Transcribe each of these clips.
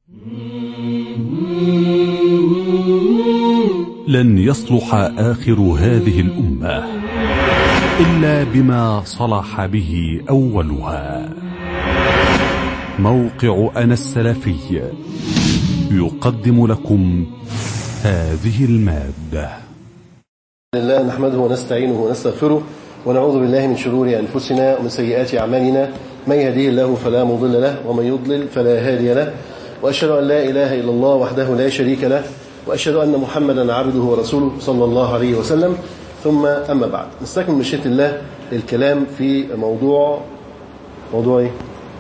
لن يصلح آخر هذه الأمة إلا بما صلح به أولها موقع أنا السلفي يقدم لكم هذه المادة لله نحمده ونستعينه ونستغفره ونعوذ بالله من شرور أنفسنا ومن سيئات أعمالنا من يهديه الله فلا مضل له ومن يضلل فلا هادي له وأشهد أن لا إله إلا الله وحده لا شريك له وأشهد أن محمدا عبده ورسوله صلى الله عليه وسلم ثم أما بعد نستكمل مشيئة الله الكلام في موضوع موضوع إيه؟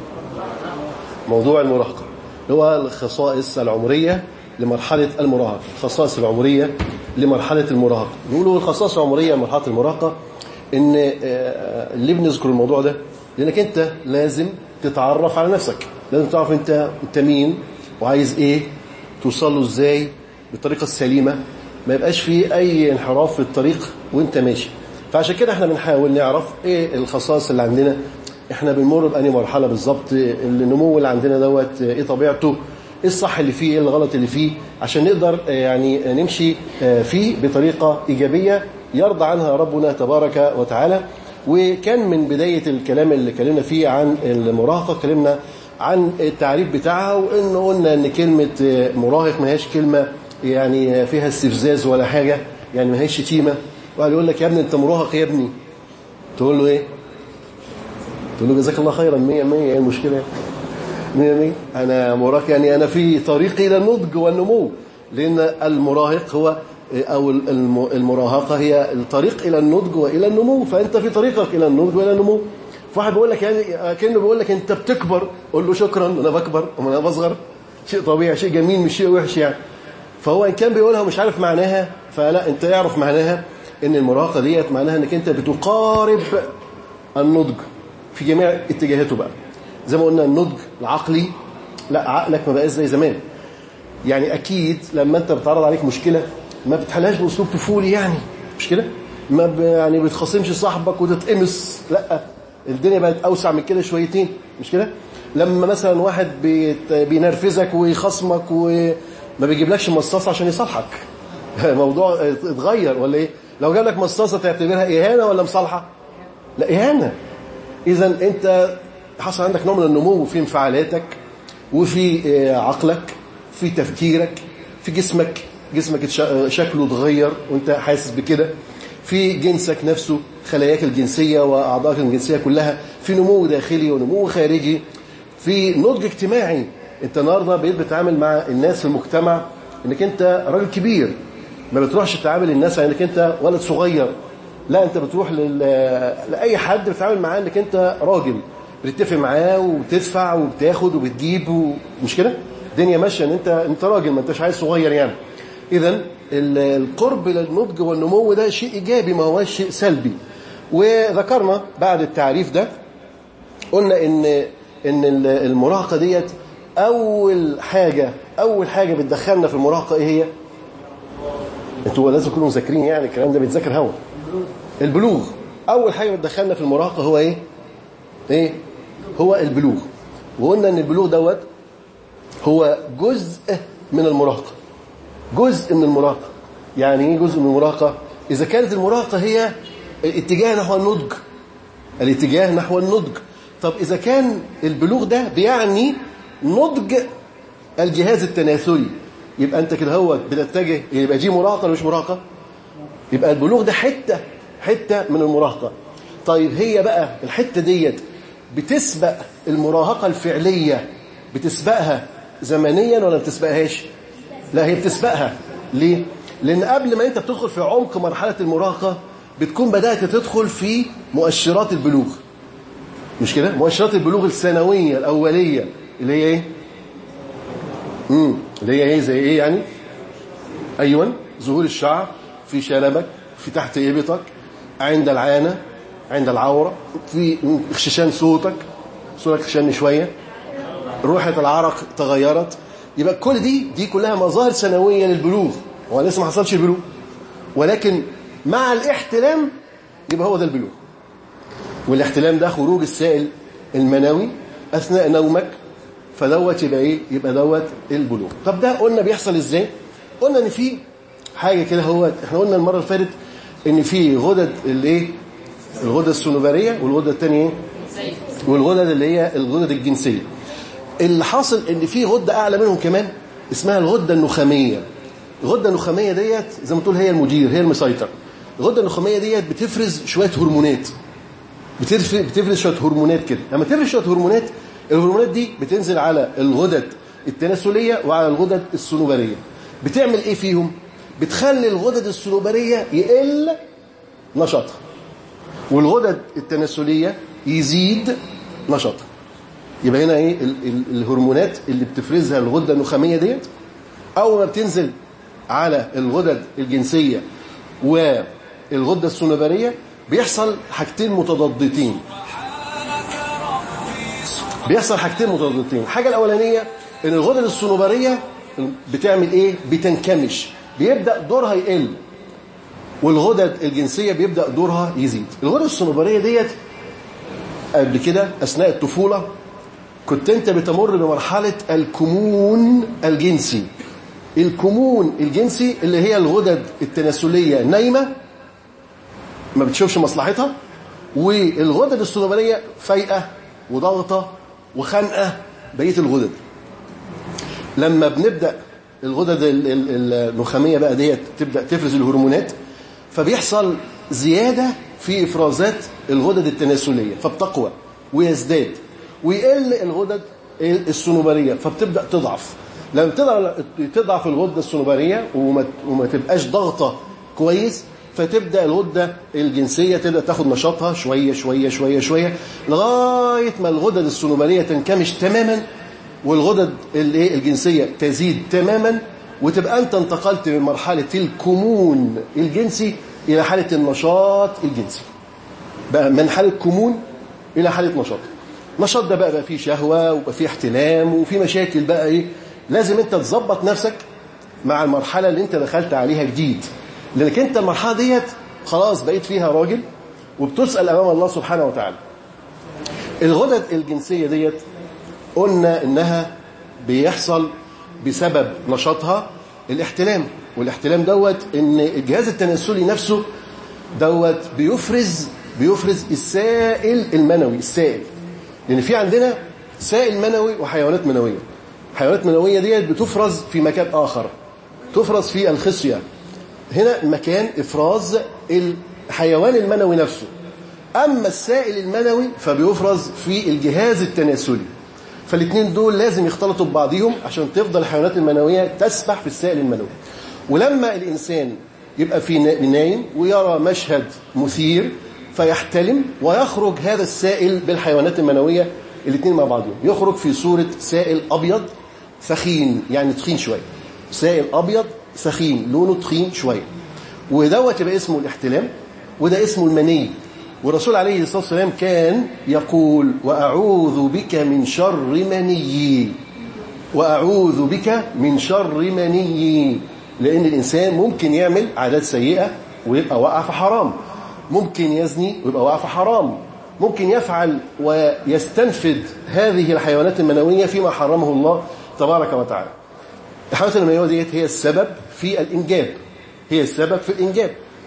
موضوع المراهقة هو الخصائص العمرية لمرحلة المراهقة الخصائص العمرية لمرحلة المراهقة بيقولوا الخصائص العمرية لمرحلة المراهقة إن اللي بنذكر الموضوع ده لأنك أنت لازم تتعرف على نفسك لازم تعرف أنت أنت مين وعايز إيه توصل له إزاي بالطريقة السليمة ما يبقاش فيه أي انحراف في الطريق وانت ماشي فعشان كده احنا بنحاول نعرف ايه الخصائص اللي عندنا احنا بنمر بأني مرحلة بالظبط النمو اللي عندنا دوت ايه طبيعته ايه الصح اللي فيه ايه الغلط اللي فيه عشان نقدر يعني نمشي فيه بطريقة إيجابية يرضى عنها ربنا تبارك وتعالى وكان من بداية الكلام اللي كلمنا فيه عن المراهقة كلمنا عن التعريف بتاعها وإنه قلنا إن كلمة مراهق ما هيش كلمة يعني فيها استفزاز ولا حاجة يعني ما هيش شتيمة وقال يقول لك يا ابني انت مراهق يا ابني تقول له ايه تقول له جزاك الله خيرا مية مية ايه المشكلة مية مية انا مراهق يعني انا في طريقي الى النضج والنمو لان المراهق هو او المراهقة هي الطريق الى النضج والى النمو فانت في طريقك الى النضج والى النمو فواحد بيقول لك يعني كانه بيقول لك انت بتكبر قول له شكرا انا بكبر وانا بصغر شيء طبيعي شيء جميل مش شيء وحش يعني فهو إن كان بيقولها ومش عارف معناها فلا أنت يعرف معناها إن المراهقة ديت معناها إنك أنت بتقارب النضج في جميع اتجاهاته بقى زي ما قلنا النضج العقلي لا عقلك ما بقاش زي زمان يعني أكيد لما أنت بتعرض عليك مشكلة ما بتحلهاش بأسلوب طفولي يعني مش كده ما ب... يعني بتخاصمش صاحبك وتتقمص لا الدنيا بقت أوسع من كده شويتين مش كده لما مثلا واحد بيت... بينرفزك ويخصمك و ما بيجيبلكش مصاصة عشان يصالحك الموضوع اتغير ولا ايه لو جاب لك مصاصة تعتبرها إهانة ولا مصالحة لا إهانة إذا أنت حصل عندك نوع من النمو في انفعالاتك وفي عقلك في تفكيرك في جسمك جسمك شكله اتغير وانت حاسس بكده في جنسك نفسه خلاياك الجنسية وأعضائك الجنسية كلها في نمو داخلي ونمو خارجي في نضج اجتماعي انت النهارده بقيت بتتعامل مع الناس في المجتمع انك انت راجل كبير ما بتروحش تتعامل الناس انك انت ولد صغير لا انت بتروح لل... لاي حد بتتعامل معاه انك انت راجل بتتفق معاه وبتدفع وبتاخد وبتجيب و... مش كده الدنيا ماشيه ان انت انت راجل ما انتش عايز صغير يعني اذا القرب للنضج والنمو ده شيء ايجابي ما هوش شيء سلبي وذكرنا بعد التعريف ده قلنا ان ان المراهقه ديت أول حاجة أول حاجة بتدخلنا في المراهقة إيه هي؟ أنتوا لازم تكونوا مذاكرين يعني الكلام ده بيتذاكر هوا البلوغ أول حاجة بتدخلنا في المراهقة هو إيه؟ إيه؟ هو البلوغ وقلنا إن البلوغ دوت هو جزء من المراهقة جزء من المراهقة يعني إيه جزء من المراهقة؟ إذا كانت المراهقة هي الاتجاه نحو النضج الاتجاه نحو النضج طب إذا كان البلوغ ده بيعني نضج الجهاز التناسلي يبقى انت كده هو بتتجه يبقى دي مراهقه ولا مش مراهقه يبقى البلوغ ده حته حته من المراهقه طيب هي بقى الحته ديت بتسبق المراهقه الفعليه بتسبقها زمنيا ولا ما بتسبقهاش لا هي بتسبقها ليه لان قبل ما انت بتدخل في عمق مرحله المراهقه بتكون بدات تدخل في مؤشرات البلوغ مش كده مؤشرات البلوغ الثانويه الاوليه اللي هي ايه امم اللي هي ايه زي ايه يعني ايوه ظهور الشعر في شنبك في تحت ابطك عند العانه عند العوره في اخششان صوتك صوتك خشن شويه روحه العرق تغيرت يبقى كل دي دي كلها مظاهر سنويه للبلوغ هو لسه ما حصلش البلوغ ولكن مع الاحتلام يبقى هو ده البلوغ والاحتلام ده خروج السائل المنوي أثناء نومك فدوت يبقى ايه يبقى دوت البلوغ طب ده قلنا بيحصل ازاي قلنا ان في حاجه كده هو احنا قلنا المره اللي فاتت ان في غدد الايه الغدة الصنوبرية والغدة الثانية ايه والغدد اللي هي الغدد الجنسية اللي حاصل ان في غدة اعلى منهم كمان اسمها الغدة النخامية الغدة النخامية ديت زي ما تقول هي المدير هي المسيطر الغدة النخامية ديت بتفرز شوية هرمونات بتفرز, بتفرز شوية هرمونات كده لما تفرز شوية هرمونات الهرمونات دي بتنزل على الغدد التناسلية وعلى الغدد الصنوبرية بتعمل ايه فيهم بتخلي الغدد الصنوبرية يقل نشاطها والغدد التناسلية يزيد نشاطها يبقى هنا ايه الهرمونات اللي بتفرزها الغدة النخامية ديت اول ما بتنزل على الغدد الجنسية والغدة الصنوبرية بيحصل حاجتين متضادتين بيحصل حاجتين متضادتين الحاجة الأولانية ان الغدد الصنوبرية بتعمل ايه بتنكمش بيبدأ دورها يقل والغدد الجنسية بيبدأ دورها يزيد الغدد الصنوبرية ديت قبل كده أثناء الطفولة كنت أنت بتمر بمرحلة الكمون الجنسي الكمون الجنسي اللي هي الغدد التناسلية نايمة ما بتشوفش مصلحتها والغدد الصنوبرية فايقة وضغطة وخنقة بقية الغدد لما بنبدأ الغدد النخامية بقى ديت تبدأ تفرز الهرمونات فبيحصل زيادة في إفرازات الغدد التناسلية فبتقوى ويزداد ويقل الغدد الصنوبرية فبتبدأ تضعف لما تضعف الغدة الصنوبرية وما, وما تبقاش ضغطة كويس فتبدأ الغدة الجنسية تبدأ تاخد نشاطها شوية شوية شوية شوية لغاية ما الغدد الصنوبرية تنكمش تماما والغدد الجنسية تزيد تماما وتبقى أنت انتقلت من مرحلة الكمون الجنسي إلى حالة النشاط الجنسي بقى من حالة كمون إلى حالة نشاط نشاط ده بقى بقى فيه شهوة وبقى فيه احتلام وفيه مشاكل بقى إيه لازم أنت تظبط نفسك مع المرحلة اللي أنت دخلت عليها جديد لأنك أنت المرحلة ديت خلاص بقيت فيها راجل وبتسأل أمام الله سبحانه وتعالى الغدد الجنسية ديت قلنا إنها بيحصل بسبب نشاطها الاحتلام والاحتلام دوت ان الجهاز التناسلي نفسه دوت بيفرز بيفرز السائل المنوي السائل لان في عندنا سائل منوي وحيوانات منويه حيوانات منويه ديت بتفرز في مكان اخر تفرز في الخصيه هنا مكان افراز الحيوان المنوي نفسه اما السائل المنوي فبيفرز في الجهاز التناسلي فالاثنين دول لازم يختلطوا ببعضهم عشان تفضل الحيوانات المنوية تسبح في السائل المنوي ولما الإنسان يبقى في نايم ويرى مشهد مثير فيحتلم ويخرج هذا السائل بالحيوانات المنوية الاثنين مع بعضهم يخرج في صورة سائل أبيض ثخين يعني تخين شوية سائل أبيض ثخين لونه تخين شوية ودوت يبقى اسمه الاحتلام وده اسمه المني والرسول عليه الصلاة والسلام كان يقول وأعوذ بك من شر مني وأعوذ بك من شر مني لأن الإنسان ممكن يعمل عادات سيئة ويبقى واقع في حرام ممكن يزني ويبقى واقع في حرام ممكن يفعل ويستنفذ هذه الحيوانات المنوية فيما حرمه الله تبارك وتعالى الحيوانات المنوية ديت هي السبب في الإنجاب هي السبب في الإنجاب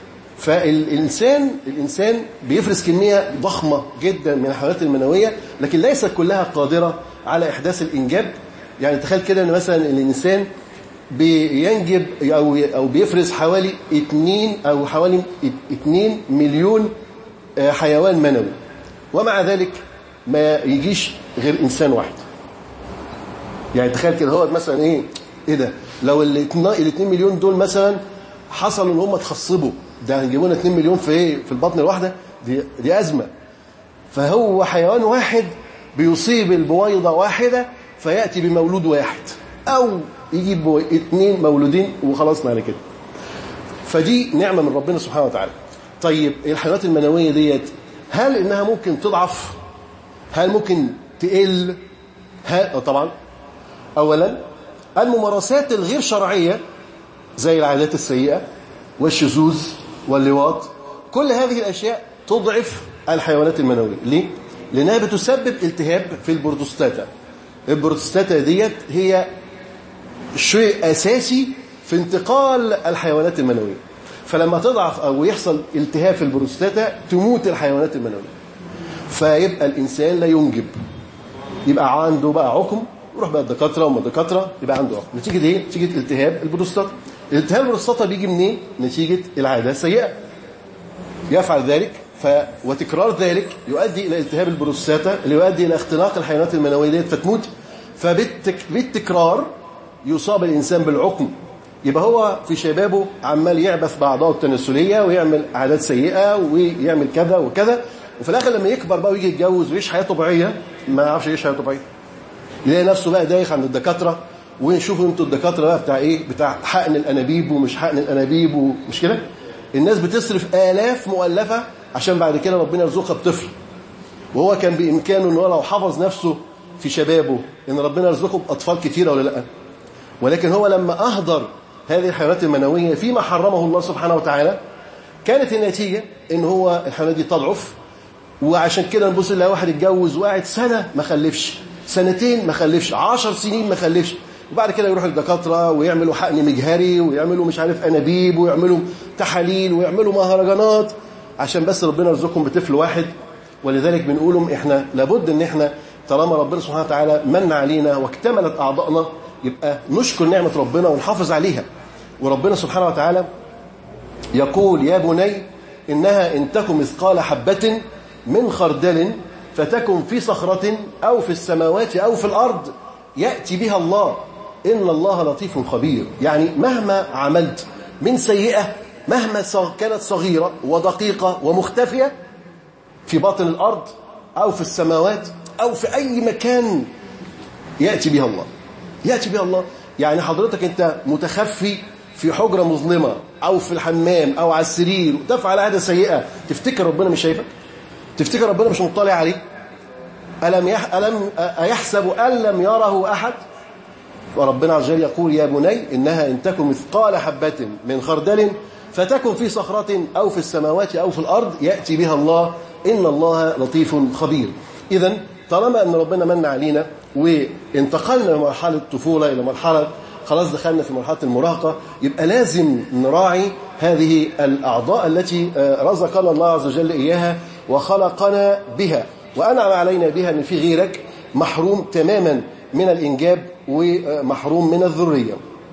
فالإنسان الإنسان بيفرز كمية ضخمة جدا من الحيوانات المنوية لكن ليست كلها قادرة على إحداث الإنجاب يعني تخيل كده أن مثلا الإنسان بينجب أو أو بيفرز حوالي 2 أو حوالي 2 مليون حيوان منوي ومع ذلك ما يجيش غير إنسان واحد يعني تخيل كده هو مثلا إيه إيه ده لو ال 2 مليون دول مثلا حصلوا ان هم اتخصبوا ده هنجيبوا لنا 2 مليون في ايه في البطن الواحده دي دي ازمه فهو حيوان واحد بيصيب البويضه واحده فياتي بمولود واحد او يجيب اثنين مولودين وخلصنا على كده فدي نعمه من ربنا سبحانه وتعالى طيب الحيوانات المنويه ديت هل انها ممكن تضعف هل ممكن تقل ها طبعا اولا الممارسات الغير شرعيه زي العادات السيئة والشذوذ واللواط كل هذه الأشياء تضعف الحيوانات المنوية ليه؟ لأنها بتسبب التهاب في البروتوستاتا البروستاتا ديت هي شيء أساسي في انتقال الحيوانات المنوية فلما تضعف أو يحصل التهاب في البروستاتا تموت الحيوانات المنوية فيبقى الإنسان لا ينجب يبقى عنده بقى عقم يروح بقى الدكاترة وما الدكاترة يبقى عنده عقم نتيجة ايه؟ نتيجة التهاب البروستاتا التهاب البروستاتا بيجي منين؟ نتيجة العادة السيئة يفعل ذلك ف وتكرار ذلك يؤدي إلى التهاب البروستاتا اللي يؤدي إلى اختناق الحيوانات المنوية ديت فتموت فبالتكرار يصاب الإنسان بالعقم يبقى هو في شبابه عمال يعبث بأعضائه التناسلية ويعمل عادات سيئة ويعمل كذا وكذا وفي الآخر لما يكبر بقى ويجي يتجوز ويعيش حياة طبيعية ما يعرفش يعيش حياة طبيعية يلاقي نفسه بقى دايخ عند الدكاترة ونشوفوا انتوا الدكاترة بقى بتاع ايه بتاع حقن الأنابيب ومش حقن الأنابيب ومش كده الناس بتصرف آلاف مؤلفة عشان بعد كده ربنا يرزقها بطفل وهو كان بإمكانه ان هو لو حفظ نفسه في شبابه ان ربنا يرزقه بأطفال كتيرة ولا لا ولكن هو لما أهدر هذه الحيوانات المنوية فيما حرمه الله سبحانه وتعالى كانت النتيجة ان هو الحيوانات دي تضعف وعشان كده نبص نلاقي واحد اتجوز وقاعد سنة ما خلفش سنتين ما خلفش عشر سنين ما خلفش وبعد كده يروح الدكاترة ويعملوا حقن مجهري ويعملوا مش عارف أنابيب ويعملوا تحاليل ويعملوا مهرجانات عشان بس ربنا يرزقهم بطفل واحد ولذلك بنقولهم احنا لابد ان احنا طالما ربنا سبحانه وتعالى من علينا واكتملت أعضائنا يبقى نشكر نعمة ربنا ونحافظ عليها وربنا سبحانه وتعالى يقول يا بني إنها إن تكن مثقال حبة من خردل فتكن في صخرة أو في السماوات أو في الأرض يأتي بها الله إن الله لطيف خبير يعني مهما عملت من سيئة مهما كانت صغيرة ودقيقة ومختفية في باطن الأرض أو في السماوات أو في أي مكان يأتي بها الله يأتي بها الله يعني حضرتك أنت متخفي في حجرة مظلمة أو في الحمام أو على السرير وتفعل عادة سيئة تفتكر ربنا مش شايفك تفتكر ربنا مش مطلع عليه ألم, يح... ألم أيحسب أن لم يره أحد وربنا عز وجل يقول يا بني إنها إن تكن مثقال حبة من خردل فتكن في صخرة أو في السماوات أو في الأرض يأتي بها الله إن الله لطيف خبير إذا طالما أن ربنا من علينا وانتقلنا من مرحلة الطفولة إلى مرحلة خلاص دخلنا في مرحلة المراهقة يبقى لازم نراعي هذه الأعضاء التي رزقنا الله عز وجل إياها وخلقنا بها وأنعم علينا بها أن في غيرك محروم تماما من الإنجاب ومحروم من الذرية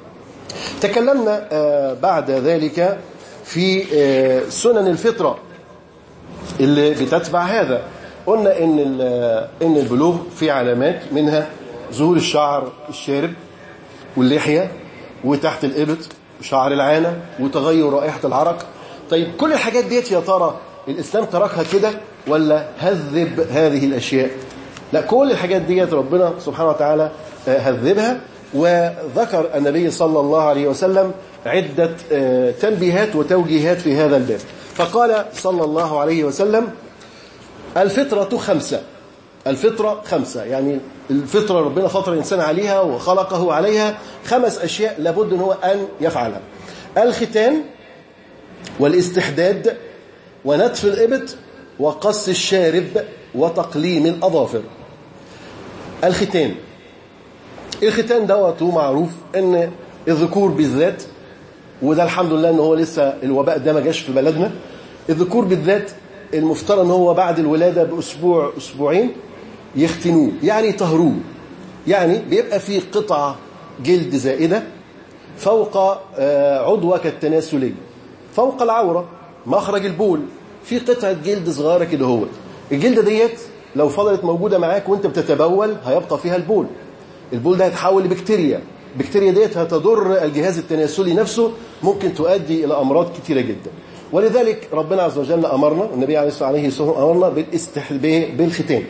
تكلمنا بعد ذلك في سنن الفطرة اللي بتتبع هذا قلنا إن إن البلوغ في علامات منها ظهور الشعر الشارب واللحية وتحت الإبط وشعر العانة وتغير رائحة العرق طيب كل الحاجات ديت يا ترى الإسلام تركها كده ولا هذب هذه الأشياء لا كل الحاجات ديت ربنا سبحانه وتعالى هذبها وذكر النبي صلى الله عليه وسلم عدة تنبيهات وتوجيهات في هذا الباب فقال صلى الله عليه وسلم الفطرة خمسة الفطرة خمسة يعني الفطرة ربنا فطر الإنسان عليها وخلقه عليها خمس أشياء لابد هو أن يفعلها الختان والاستحداد ونتف الإبط وقص الشارب وتقليم الأظافر الختان الختان دوت معروف ان الذكور بالذات وده الحمد لله ان هو لسه الوباء ده ما جاش في بلدنا الذكور بالذات المفترض ان هو بعد الولاده باسبوع اسبوعين يختنوه يعني يطهروه يعني بيبقى فيه قطعه جلد زائده فوق عضوه كالتناسليه فوق العوره مخرج البول في قطعه جلد صغيره كده هو الجلده ديت لو فضلت موجوده معاك وانت بتتبول هيبقى فيها البول البول ده هيتحول لبكتيريا البكتيريا ديت هتضر الجهاز التناسلي نفسه ممكن تؤدي الى امراض كثيره جدا ولذلك ربنا عز وجل امرنا النبي عليه الصلاه والسلام امرنا بالاستحباب بالختان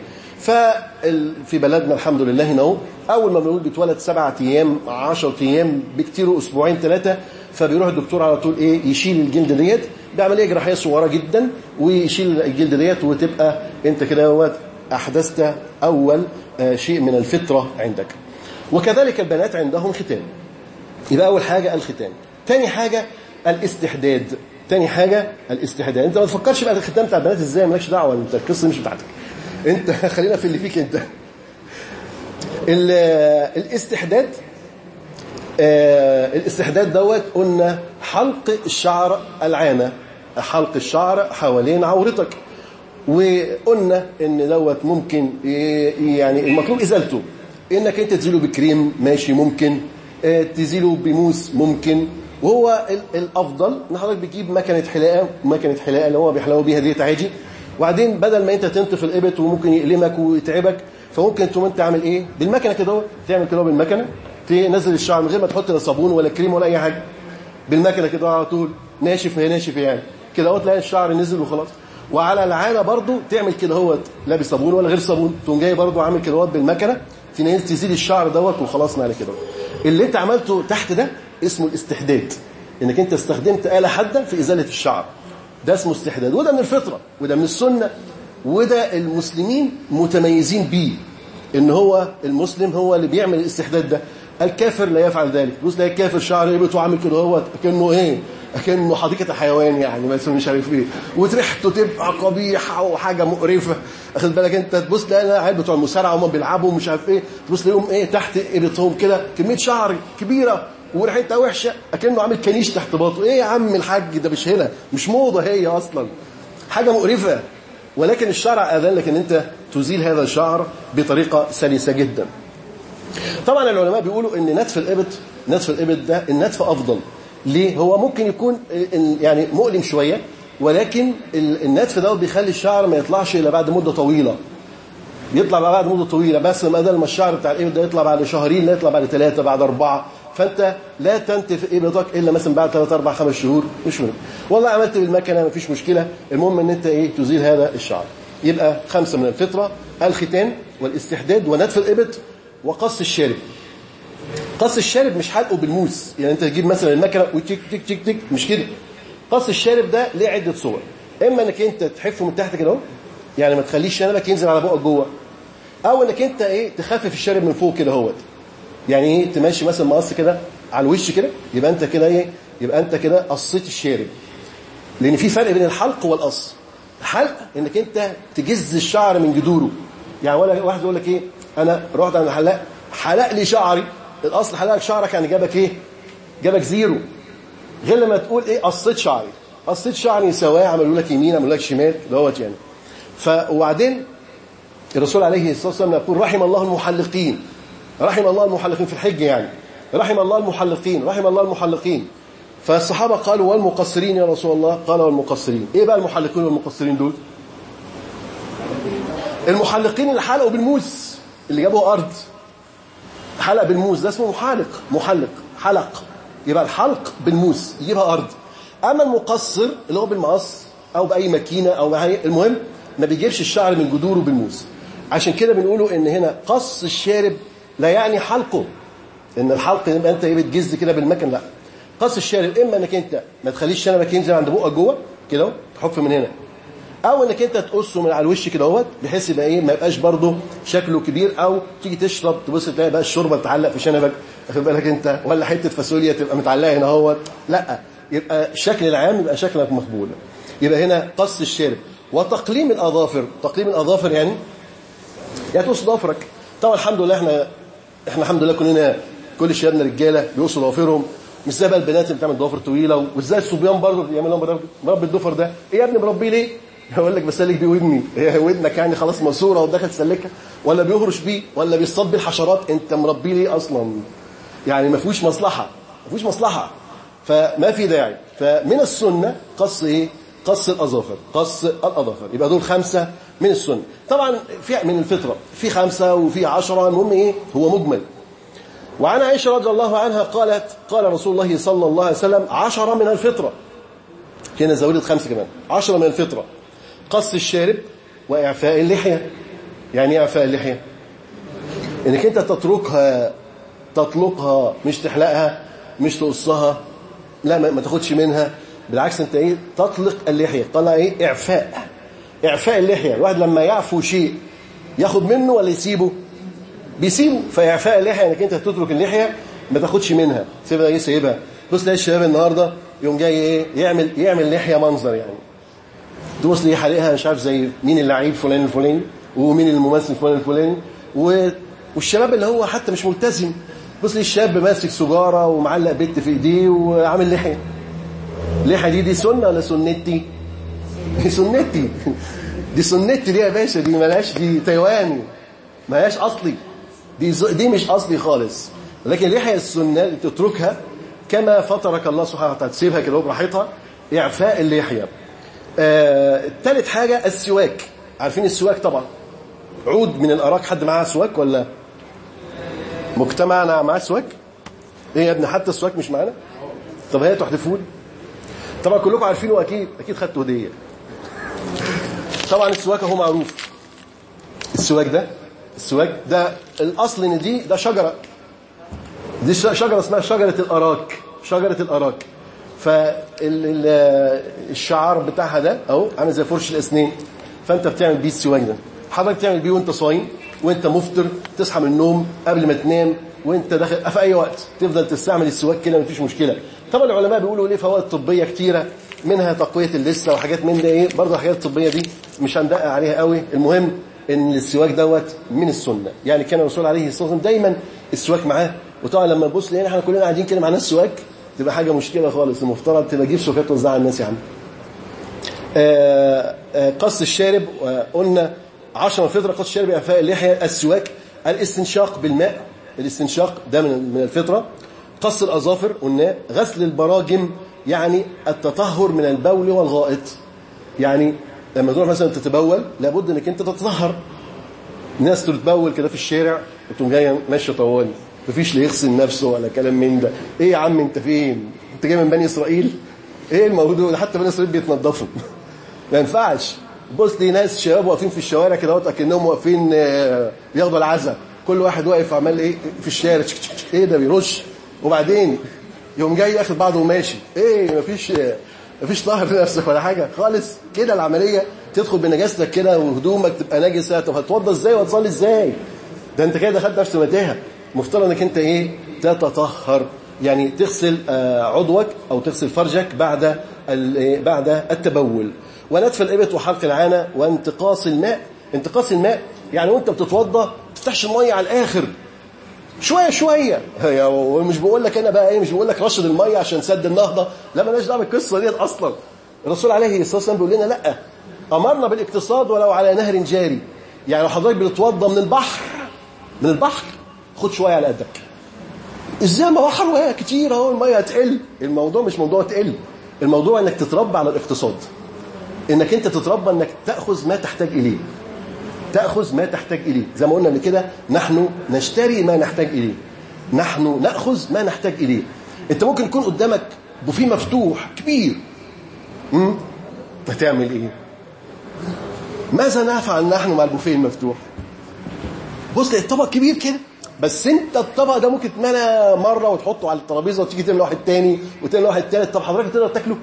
ففي بلدنا الحمد لله هنا اول ما بنقول بيتولد سبعة ايام 10 ايام بكتير اسبوعين ثلاثه فبيروح الدكتور على طول ايه يشيل الجلد ديت بعمليه جراحيه صغيره جدا ويشيل الجلد ديت وتبقى انت كده احدثت اول شيء من الفطره عندك وكذلك البنات عندهم ختان يبقى أول حاجة الختان تاني حاجة الاستحداد تاني حاجة الاستحداد انت ما تفكرش بقى الختان بتاع البنات ازاي مالكش دعوة انت القصة مش بتاعتك انت خلينا في اللي فيك انت الاستحداد آه الاستحداد دوت قلنا حلق الشعر العانة حلق الشعر حوالين عورتك وقلنا ان دوت ممكن يعني المطلوب ازالته انك انت تزيله بكريم ماشي ممكن اه تزيله بموس ممكن وهو الافضل ان حضرتك بتجيب مكنه حلاقه مكنه حلاقه اللي هو بيحلقوا بيها ديت عادي وبعدين بدل ما انت تنطف الابط وممكن يألمك ويتعبك فممكن تقوم انت عامل ايه بالمكنه كده تعمل كده بالمكنه تنزل الشعر من غير ما تحط لا صابون ولا كريم ولا اي حاجه بالمكنه كده على طول ناشف هي ناشف يعني كده اهو تلاقي الشعر نزل وخلاص وعلى العانه برضو تعمل كده اهوت لا بصابون ولا غير صابون تقوم جاي برضو عامل كده اهوت بالمكنه تنزل تزيل الشعر دوت وخلصنا على كده اللي انت عملته تحت ده اسمه الاستحداد انك انت استخدمت آلة حادة في ازالة الشعر ده اسمه استحداد وده من الفطرة وده من السنة وده المسلمين متميزين بيه ان هو المسلم هو اللي بيعمل الاستحداد ده الكافر لا يفعل ذلك بص لا الكافر شعر يبته عامل كده هو كانه ايه كانه حديقه حيوان يعني بس مش عارف ايه وريحته تبقى قبيحه وحاجه مقرفه اخد بالك انت تبص تلاقي العيال بتوع المصارعه هم بيلعبوا مش عارف ايه تبص تلاقيهم ايه تحت ابطهم كده كميه شعر كبيره وريحتها وحشه اكنه عامل كنيش تحت باطه ايه يا عم الحاج ده مش هنا مش موضه هي اصلا حاجه مقرفه ولكن الشرع اذن لك ان انت تزيل هذا الشعر بطريقه سلسه جدا طبعا العلماء بيقولوا ان نتف الابط نتف الابط ده النتف افضل ليه هو ممكن يكون يعني مؤلم شويه ولكن النتف ده بيخلي الشعر ما يطلعش الا بعد مده طويله يطلع بعد مده طويله بس ما بدل ما الشعر بتاع الابط ده يطلع بعد شهرين لا يطلع بعد ثلاثه بعد اربعه فانت لا تنتف ابطك الا مثلا بعد 3 4 5 شهور مش مهم والله عملت بالمكنه مفيش مشكله المهم ان انت ايه تزيل هذا الشعر يبقى خمسه من الفطره الختان والاستحداد ونتف الابط وقص الشارب قص الشارب مش حلقه بالموس يعني انت تجيب مثلا المكنه وتك تك تك تك مش كده قص الشارب ده ليه عده صور اما انك انت تحفه من تحت كده اهو يعني ما تخليش شنبك ينزل على بقك جوه او انك انت ايه تخفف الشارب من فوق كده اهوت يعني ايه تمشي مثلا مقص كده على الوش كده يبقى انت كده ايه يبقى انت كده قصيت الشارب لان في فرق بين الحلق والقص الحلق انك انت تجز الشعر من جذوره يعني ولا واحد يقول لك ايه انا رحت عند الحلاق حلق لي شعري الاصل حلق شعرك يعني جابك ايه جابك زيرو غير لما تقول ايه قصيت شعري قصيت شعري سواء عملوا لك يمين عملوا لك شمال دوت يعني ف وبعدين الرسول عليه الصلاه والسلام يقول رحم الله المحلقين رحم الله المحلقين في الحج يعني رحم الله المحلقين رحم الله المحلقين فالصحابة قالوا والمقصرين يا رسول الله قال والمقصرين ايه بقى المحلقين والمقصرين دول المحلقين اللي حلقوا بالموس اللي جابوا أرض حلق بالموس ده اسمه محالق محلق حلق يبقى الحلق بالموس يجيبها أرض أما المقصر اللي هو بالمقص أو بأي ماكينة أو بأي المهم ما بيجيبش الشعر من جذوره بالموس عشان كده بنقوله ان هنا قص الشارب لا يعني حلقه ان الحلق يبقى انت ايه بتجز كده بالمكن لا قص الشارب اما انك انت ما تخليش شنبك ينزل عند بقك جوه كده تحف من هنا او انك انت تقصه من على الوش كده اهوت بحيث يبقى ايه ما يبقاش برده شكله كبير او تيجي تشرب تبص تلاقي بقى الشوربه تتعلق في شنبك واخد بالك انت ولا حته فاصوليا تبقى متعلقه هنا اهوت لا يبقى الشكل العام يبقى شكلك مقبول يبقى هنا قص الشارب وتقليم الاظافر تقليم الاظافر يعني يعني تقص ضفرك طبعا الحمد لله احنا احنا الحمد لله كلنا كل شبابنا رجاله بيقصوا ضوافرهم مش زي بقى البنات اللي بتعمل ضوافر طويله وازاي الصبيان برضه بيعملوا لهم مربي الضفر ده ايه يا ابني مربيه ليه يقول لك بسلك بيه ودني هي ودنك يعني خلاص ماسوره وداخل تسلكها ولا بيهرش بيه ولا بيصطاد بيه الحشرات انت مربيه ليه اصلا يعني ما فيهوش مصلحه ما فيهوش مصلحه فما في داعي فمن السنه قص ايه قص الاظافر قص الاظافر يبقى دول خمسه من السنه طبعا في من الفطره في خمسه وفي عشرة المهم ايه هو مجمل وعن عائشة رضي الله عنها قالت قال رسول الله صلى الله عليه وسلم عشرة من الفطرة هنا زودت خمسة كمان عشرة من الفطرة قص الشارب وإعفاء اللحية يعني ايه إعفاء اللحية إنك أنت تتركها تطلقها مش تحلقها مش تقصها لا ما تاخدش منها بالعكس أنت إيه تطلق اللحية طلع إيه إعفاء إعفاء اللحية الواحد لما يعفو شيء ياخد منه ولا يسيبه بيسيبه فإعفاء اللحية انك انت تترك اللحية ما تاخدش منها سيبها ايه سيبها بص تلاقي الشباب النهارده يوم جاي ايه يعمل يعمل لحية منظر يعني تبص ليه حالقها مش عارف زي مين اللعيب فلان الفلاني ومين الممثل فلان الفلاني والشباب اللي هو حتى مش ملتزم بص لي الشاب ماسك سجاره ومعلق بنت في ايديه وعامل لحيه اللحيه دي دي سنه ولا سنتي دي سنتي دي سنتي دي يا باشا دي ملهاش دي تايواني ملهاش اصلي دي دي مش اصلي خالص لكن اللحيه السنه تتركها كما فطرك الله سبحانه وتعالى تسيبها كده براحتها اعفاء اللحيه آه، ثالث حاجه السواك عارفين السواك طبعا عود من الاراك حد معاه سواك ولا مجتمعنا معاه سواك ايه يا ابني حتى السواك مش معانا طب هي تحدفون طبعا كلكم عارفينه اكيد اكيد خدتوا هديه طبعا السواك اهو معروف السواك ده السواك ده الاصل ان دي ده شجره دي شجره اسمها شجره الاراك شجره الاراك فالشعار بتاعها ده اهو عامل زي فرش الاسنان فانت بتعمل بيه السواك ده حضرتك تعمل بيه وانت صايم وانت مفطر تصحى من النوم قبل ما تنام وانت داخل في اي وقت تفضل تستعمل السواك كده مفيش مشكله طبعا العلماء بيقولوا ليه فوائد طبيه كتيره منها تقويه اللثه وحاجات من ده ايه برضه الحاجات الطبيه دي مش هندقق عليها قوي المهم ان السواك دوت من السنه يعني كان الرسول عليه الصلاه والسلام دايما السواك معاه وطبعا لما نبص لقينا احنا كلنا قاعدين كده معانا السواك تبقى حاجه مشكله خالص المفترض تبقى تجيب سواكات توزعها على الناس يا عم آه، آه، قص الشارب قلنا عشر من الفطره قص الشارب اعفاء اللحيه السواك الاستنشاق بالماء الاستنشاق ده من من الفطره قص الاظافر قلنا غسل البراجم يعني التطهر من البول والغائط يعني لما تروح مثلا تتبول لابد انك انت تتطهر الناس تتبول كده في الشارع وتقوم جايه ماشيه طوالي مفيش اللي يغسل نفسه ولا كلام من ده ايه يا عم انت فين انت جاي من بني اسرائيل ايه الموضوع ده حتى بني اسرائيل بيتنضفوا ما ينفعش بص لي ناس شباب واقفين في الشوارع كده اهوت اكنهم واقفين آه، بياخدوا العزاء كل واحد واقف عمال ايه في الشارع شك- شك- شك- ايه ده بيرش وبعدين يوم جاي ياخد بعضه وماشي ايه مفيش آه، مفيش طاهر في نفسك ولا حاجه خالص كده العمليه تدخل بنجاستك كده وهدومك تبقى نجسه طب هتوضى ازاي وهتصلي ازاي ده انت كده دخلت نفس متاهه مفترض انك انت ايه تتطهر يعني تغسل آه، عضوك او تغسل فرجك بعد ال- إيه؟ بعد التبول ونتف الابط وحلق العانه وانتقاص الماء انتقاص الماء يعني وانت بتتوضى ما تفتحش الميه على الاخر شويه شويه هي ومش بقول لك انا بقى ايه مش بقول لك رشد الميه عشان سد النهضه لا مالناش دعوه بالقصه ديت اصلا الرسول عليه الصلاه والسلام بيقول لنا لا امرنا بالاقتصاد ولو على نهر جاري يعني لو حضرتك بتتوضى من البحر من البحر خد شويه على قدك ازاي ما بحر وهي كتير اهو الميه هتقل الموضوع مش موضوع تقل الموضوع انك تتربى على الاقتصاد انك انت تتربى انك تاخذ ما تحتاج اليه تاخذ ما تحتاج اليه زي ما قلنا قبل كده نحن نشتري ما نحتاج اليه نحن ناخذ ما نحتاج اليه انت ممكن يكون قدامك بوفيه مفتوح كبير امم هتعمل ايه ماذا نفعل نحن مع البوفيه المفتوح بص لقيت طبق كبير كده بس انت الطبق ده ممكن تملى مره وتحطه على الترابيزه وتيجي تعمل واحد تاني وتعمل واحد تالت طب حضرتك تقدر تاكله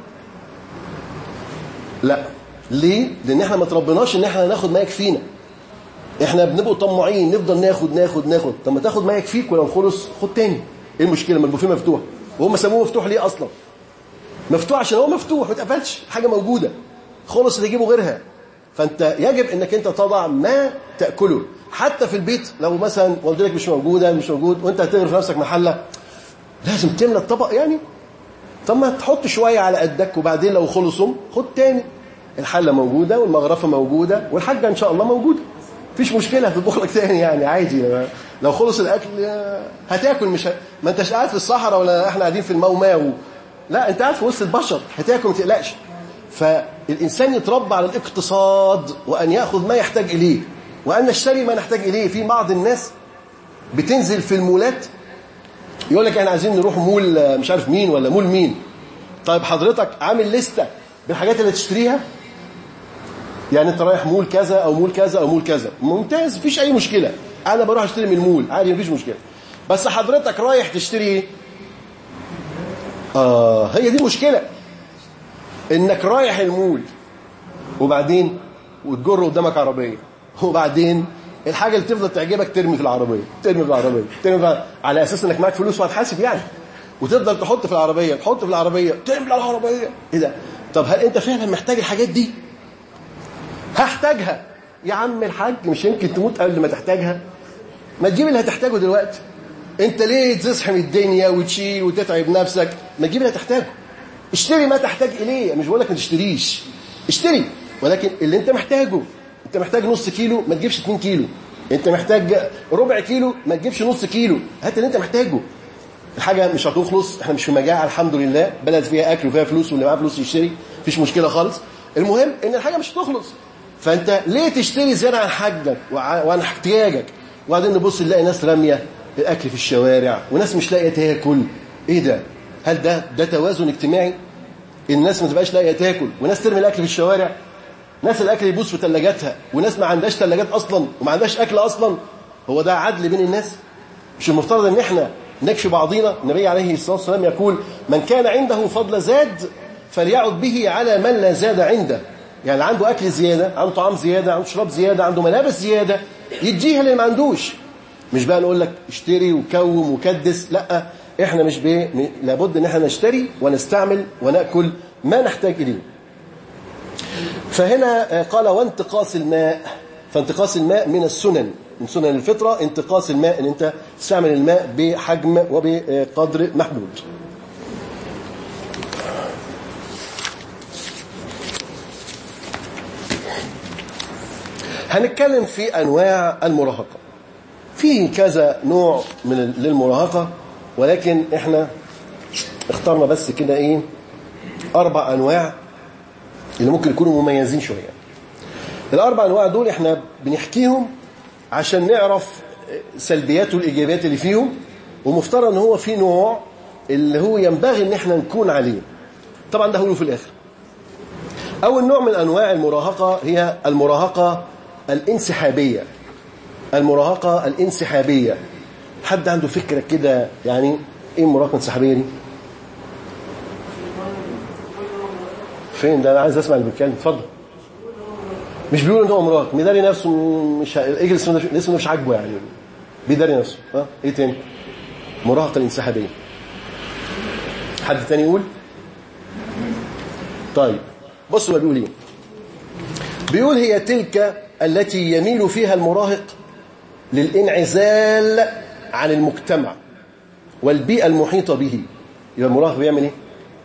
لا ليه لان احنا ما تربيناش ان احنا ناخد ما يكفينا احنا بنبقوا طماعين نفضل ناخد ناخد ناخد طب ما تاخد ما يكفيك ولو خلص خد تاني ايه المشكله ما البوفيه مفتوح وهم سموه مفتوح ليه اصلا مفتوح عشان هو مفتوح ما اتقفلش حاجه موجوده خلص اللي يجيبوا غيرها فانت يجب انك انت تضع ما تاكله حتى في البيت لو مثلا والدتك مش موجوده مش موجود وانت هتغرف نفسك محله لازم تملى الطبق يعني طب ما تحط شويه على قدك وبعدين لو خلصوا خد تاني الحله موجوده والمغرفه موجوده والحاجه ان شاء الله موجوده مفيش مشكله هتطبخ لك تاني يعني عادي لو خلص الاكل هتاكل مش ه... ما انتش قاعد في الصحراء ولا احنا قاعدين في الموماو لا انت قاعد في وسط البشر هتاكل ما تقلقش فالانسان يتربى على الاقتصاد وان ياخذ ما يحتاج اليه وان نشتري ما نحتاج اليه في بعض الناس بتنزل في المولات يقول لك احنا عايزين نروح مول مش عارف مين ولا مول مين طيب حضرتك عامل لستة بالحاجات اللي تشتريها يعني انت رايح مول كذا او مول كذا او مول كذا ممتاز مفيش اي مشكله انا بروح اشتري من المول عادي مفيش مشكله بس حضرتك رايح تشتري ايه اه هي دي مشكله انك رايح المول وبعدين وتجر قدامك عربيه وبعدين الحاجه اللي تفضل تعجبك ترمي في العربيه ترمي في العربيه ترمي في العربية. على اساس انك معاك فلوس وهتحاسب يعني وتفضل تحط في العربيه تحط في العربيه تملى العربيه ايه ده طب هل انت فعلا محتاج الحاجات دي هحتاجها يا عم الحاج مش يمكن تموت قبل ما تحتاجها ما تجيب اللي هتحتاجه دلوقتي انت ليه تزحم الدنيا وتشيل وتتعب نفسك ما تجيب اللي هتحتاجه اشتري ما تحتاج اليه مش بقول لك ما تشتريش اشتري ولكن اللي انت محتاجه انت محتاج نص كيلو ما تجيبش 2 كيلو انت محتاج ربع كيلو ما تجيبش نص كيلو هات اللي انت محتاجه الحاجة مش هتخلص احنا مش في مجاعة الحمد لله بلد فيها اكل وفيها فلوس واللي معاه فلوس يشتري مفيش مشكلة خالص المهم ان الحاجة مش هتخلص فانت ليه تشتري زيادة عن حاجك وعن احتياجك وبعدين نبص نلاقي ناس رامية الاكل في الشوارع وناس مش لاقية تاكل ايه ده هل ده ده توازن اجتماعي الناس ما تبقاش لاقية تاكل وناس ترمي الاكل في الشوارع ناس الاكل يبوظ في ثلاجاتها وناس ما عندهاش ثلاجات اصلا وما عندهاش اكل اصلا هو ده عدل بين الناس مش المفترض ان احنا نكفي بعضينا النبي عليه الصلاة والسلام يقول من كان عنده فضل زاد فليعد به على من لا زاد عنده يعني عنده أكل زيادة عنده طعام زيادة عنده شراب زيادة عنده ملابس زيادة يديها اللي ما عندوش مش بقى نقول لك اشتري وكوم وكدس لا احنا مش بيه لابد ان احنا نشتري ونستعمل ونأكل ما نحتاج إليه فهنا قال وانتقاص الماء فانتقاص الماء من السنن من سنن الفطرة انتقاص الماء ان انت تستعمل الماء بحجم وبقدر محدود هنتكلم في أنواع المراهقة في كذا نوع من للمراهقة ولكن احنا اخترنا بس كده ايه أربع أنواع اللي ممكن يكونوا مميزين شوية الأربع أنواع دول احنا بنحكيهم عشان نعرف سلبيات والإيجابيات اللي فيهم ومفترض ان هو في نوع اللي هو ينبغي ان احنا نكون عليه طبعا ده هقوله في الآخر أول نوع من أنواع المراهقة هي المراهقة الانسحابية المراهقة الانسحابية حد عنده فكرة كده يعني ايه المراهقة الانسحابية دي فين ده انا عايز اسمع اللي بيتكلم اتفضل مش بيقول ان هو مراهق بيداري نفسه مش اجل اسمه مش عاجبه يعني بيداري نفسه ها ايه تاني مراهقة الانسحابية حد تاني يقول طيب بصوا بيقول ايه بيقول هي تلك التي يميل فيها المراهق للانعزال عن المجتمع والبيئة المحيطة به يبقى المراهق بيعمل ايه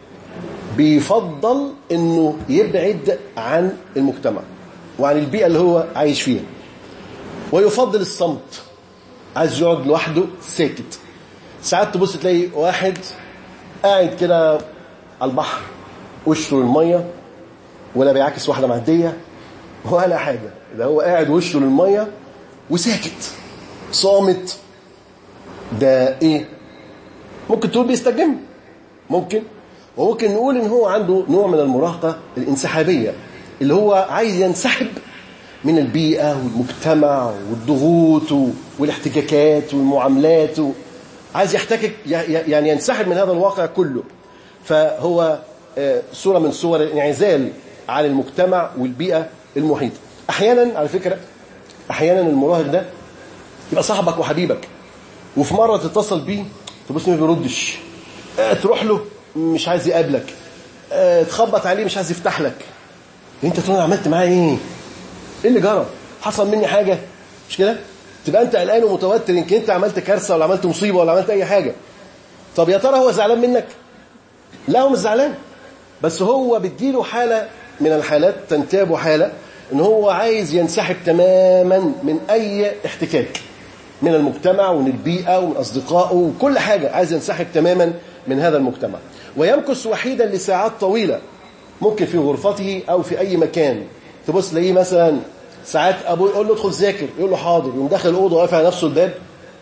بيفضل انه يبعد عن المجتمع وعن البيئة اللي هو عايش فيها ويفضل الصمت عايز يقعد لوحده ساكت ساعات تبص تلاقي واحد قاعد كده على البحر وشه للمية ولا بيعاكس واحدة معدية ولا حاجة ده هو قاعد وشه للمية وساكت صامت ده ايه ممكن تقول بيستجم ممكن وممكن نقول ان هو عنده نوع من المراهقة الانسحابية اللي هو عايز ينسحب من البيئة والمجتمع والضغوط والاحتكاكات والمعاملات عايز يحتكك يعني ينسحب من هذا الواقع كله فهو صورة من صور الانعزال عن المجتمع والبيئة المحيطة احيانا على فكرة احيانا المراهق ده يبقى صاحبك وحبيبك وفي مرة تتصل بيه تبص ما بيردش تروح له مش عايز يقابلك تخبط عليه مش عايز يفتح لك انت تقول عملت معاه ايه ايه اللي جرى حصل مني حاجة مش كده تبقى انت قلقان ومتوتر يمكن انت عملت كارثة ولا عملت مصيبة ولا عملت اي حاجة طب يا ترى هو زعلان منك لا هو مش زعلان بس هو بتجيله حالة من الحالات تنتابه حالة ان هو عايز ينسحب تماما من اي احتكاك من المجتمع ومن البيئة ومن أصدقائه وكل حاجة عايز ينسحب تماما من هذا المجتمع ويمكث وحيدا لساعات طويلة ممكن في غرفته أو في أي مكان تبص تلاقيه مثلا ساعات أبوه يقول له ادخل ذاكر يقول له حاضر يقوم داخل الأوضة وقافل على نفسه الباب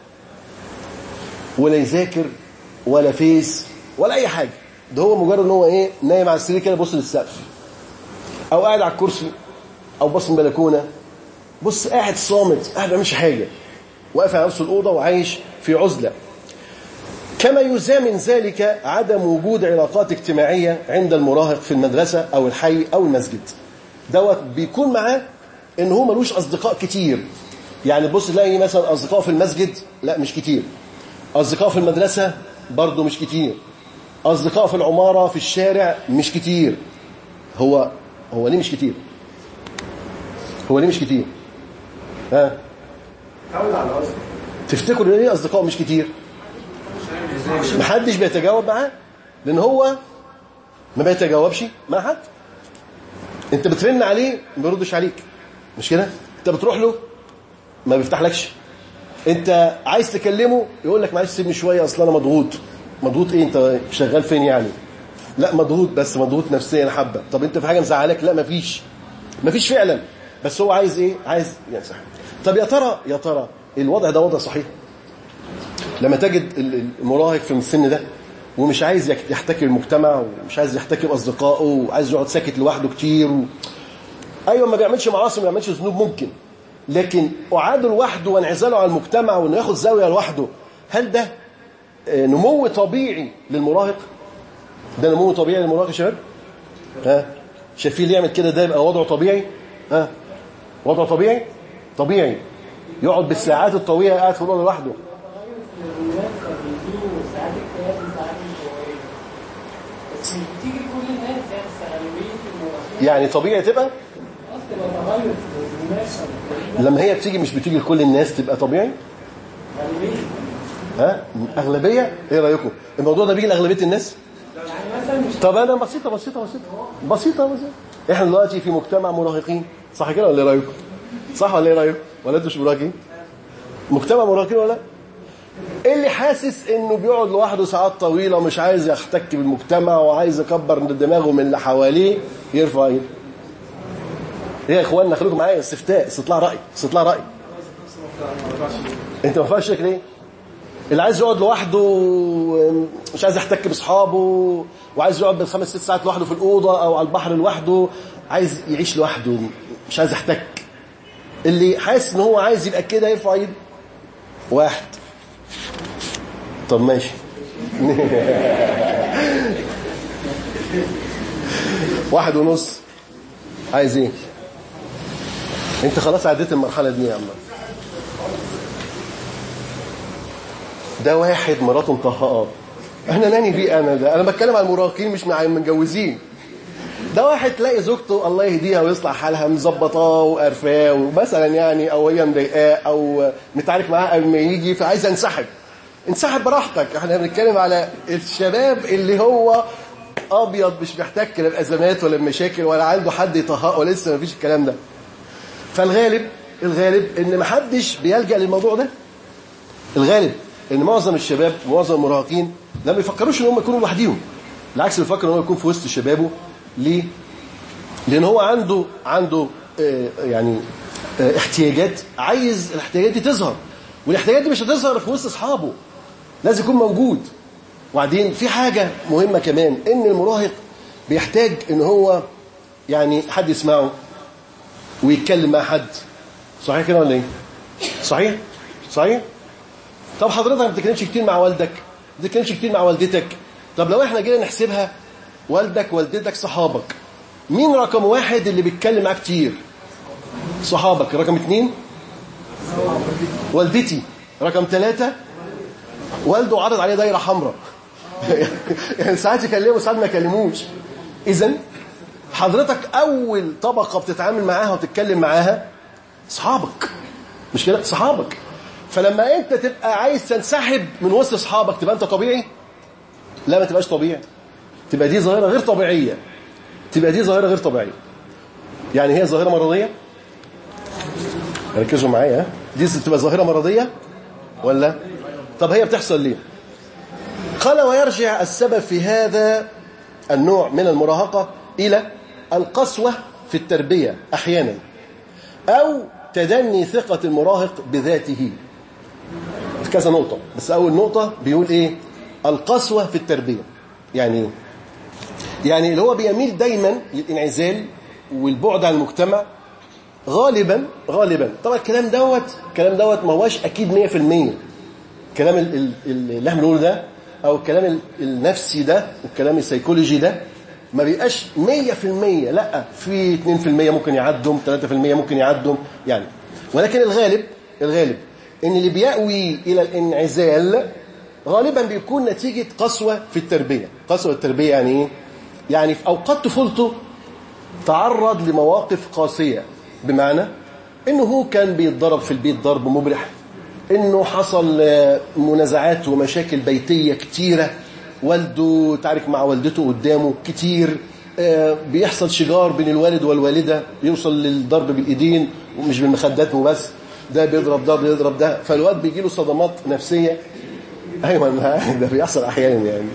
ولا يذاكر ولا فيس ولا أي حاجة ده هو مجرد ان هو ايه نايم على السرير كده يبص للسقف او قاعد على الكرسي او بص من البلكونه بص قاعد صامت قاعد ما بيعملش حاجه واقف على نفسه الاوضه وعايش في عزله كما يزامن ذلك عدم وجود علاقات اجتماعيه عند المراهق في المدرسه او الحي او المسجد دوت بيكون معاه ان هو ملوش اصدقاء كتير يعني بص تلاقي مثلا اصدقاء في المسجد لا مش كتير اصدقاء في المدرسه برضه مش كتير أصدقاء في العمارة في الشارع مش كتير هو هو ليه مش كتير هو ليه مش كتير ها تعود على الأصل تفتكروا ليه اصدقاء مش كتير محدش بيتجاوب معاه لان هو ما بيتجاوبش مع حد انت بترن عليه ما بيردش عليك مش كده انت بتروح له ما بيفتحلكش انت عايز تكلمه يقول لك معلش سيبني شويه اصل انا مضغوط مضغوط ايه انت شغال فين يعني لا مضغوط بس مضغوط نفسيا حبه طب انت في حاجه مزعلك لا مفيش مفيش فعلا بس هو عايز ايه عايز ينسحب طب يا ترى يا ترى الوضع ده وضع صحيح لما تجد المراهق في السن ده ومش عايز يحتكي بالمجتمع ومش عايز يحتكي باصدقائه وعايز يقعد ساكت لوحده كتير و... ايوه ما بيعملش معاصي ما بيعملش ذنوب ممكن لكن قعاده لوحده وانعزاله عن المجتمع وانه ياخد زاويه لوحده هل ده نمو طبيعي للمراهق ده نمو طبيعي للمراهق يا شباب ها شايفين اللي يعمل كده ده يبقى وضعه طبيعي ها وضعه طبيعي طبيعي يقعد بالساعات الطويله قاعد في الاوضه لوحده يعني طبيعي تبقى لما هي بتيجي مش بتيجي لكل الناس تبقى طبيعي ها اغلبيه ايه رايكم الموضوع ده بيجي لاغلبيه الناس طب انا بسيطه بسيطه بسيطه بسيطه بسيطه احنا دلوقتي في مجتمع مراهقين صح كده ولا ايه رايكم صح ولا ايه رايكم ولا انتوا مش مراهقين مجتمع مراهقين ولا اللي حاسس انه بيقعد لوحده ساعات طويله ومش عايز يحتك بالمجتمع وعايز يكبر دماغه من اللي حواليه يرفع ايده ايه يا اخوانا خليكم معايا استفتاء استطلاع راي استطلاع راي انت ما فيهاش ليه اللي عايز يقعد لوحده مش عايز يحتك باصحابه وعايز يقعد بالخمس ست ساعات لوحده في الاوضه او على البحر لوحده عايز يعيش لوحده مش عايز يحتك اللي حاسس ان هو عايز يبقى كده يرفع ايده واحد طب ماشي واحد ونص عايز ايه انت خلاص عديت المرحله دي يا عم ده واحد مراته مطهقاه احنا ناني بيه انا ده انا بتكلم على المراهقين مش مع المتجوزين ده واحد تلاقي زوجته الله يهديها ويصلح حالها مظبطاه وقرفاه مثلا يعني او هي مضايقاه او متعارك معاه قبل ما يجي فعايز انسحب انسحب براحتك احنا بنتكلم على الشباب اللي هو ابيض مش محتاج لا بازمات ولا بمشاكل ولا عنده حد يطهقه ولسه ما فيش الكلام ده فالغالب الغالب ان ما حدش بيلجا للموضوع ده الغالب ان معظم الشباب ومعظم المراهقين لا بيفكروش ان هم يكونوا لوحديهم بالعكس بيفكر ان هو يكون في وسط شبابه ليه لان هو عنده عنده اه يعني اه احتياجات عايز الاحتياجات دي تظهر والاحتياجات دي مش هتظهر في وسط اصحابه لازم يكون موجود وبعدين في حاجة مهمة كمان ان المراهق بيحتاج ان هو يعني حد يسمعه ويتكلم مع حد صحيح كده ولا ايه صحيح صحيح طب حضرتك ما بتتكلمش كتير مع والدك ما بتتكلمش كتير مع والدتك طب لو احنا جينا نحسبها والدك والدتك صحابك مين رقم واحد اللي بيتكلم معاه كتير صحابك رقم اتنين والدتي رقم ثلاثة والده عرض عليه دايرة حمراء يعني ساعات يكلمه ساعات ما يكلموش اذا حضرتك اول طبقة بتتعامل معاها وتتكلم معاها صحابك مش كده صحابك فلما انت تبقى عايز تنسحب من وسط اصحابك تبقى انت طبيعي لا ما تبقاش طبيعي تبقى دي ظاهرة غير طبيعية تبقى دي ظاهرة غير طبيعية يعني هي ظاهرة مرضية ركزوا معايا دي تبقى ظاهرة مرضية ولا طب هي بتحصل ليه قال ويرجع السبب في هذا النوع من المراهقة إلى القسوة في التربية أحيانا أو تدني ثقة المراهق بذاته في كذا نقطة بس أول نقطة بيقول إيه القسوة في التربية يعني إيه يعني اللي هو بيميل دايما للانعزال والبعد عن المجتمع غالبا غالبا طبعا الكلام دوت الكلام دوت ما هواش اكيد 100% كلام اللي احنا بنقوله ده او الكلام النفسي ده والكلام السيكولوجي ده ما بيبقاش 100% لا في 2% ممكن يعدهم 3% ممكن يعدهم يعني ولكن الغالب الغالب ان اللي بيأوي الى الانعزال غالبا بيكون نتيجة قسوة في التربية قسوة التربية يعني ايه يعني في اوقات طفولته تعرض لمواقف قاسية بمعنى انه هو كان بيتضرب في البيت ضرب مبرح انه حصل آه، منازعات ومشاكل بيتيه كتيره والده تعارك مع والدته قدامه كتير آه، بيحصل شجار بين الوالد والوالده يوصل للضرب بالايدين ومش بالمخدات وبس ده بيضرب ده بيضرب ده فالواد بيجي له صدمات نفسيه ايوه ده بيحصل احيانا يعني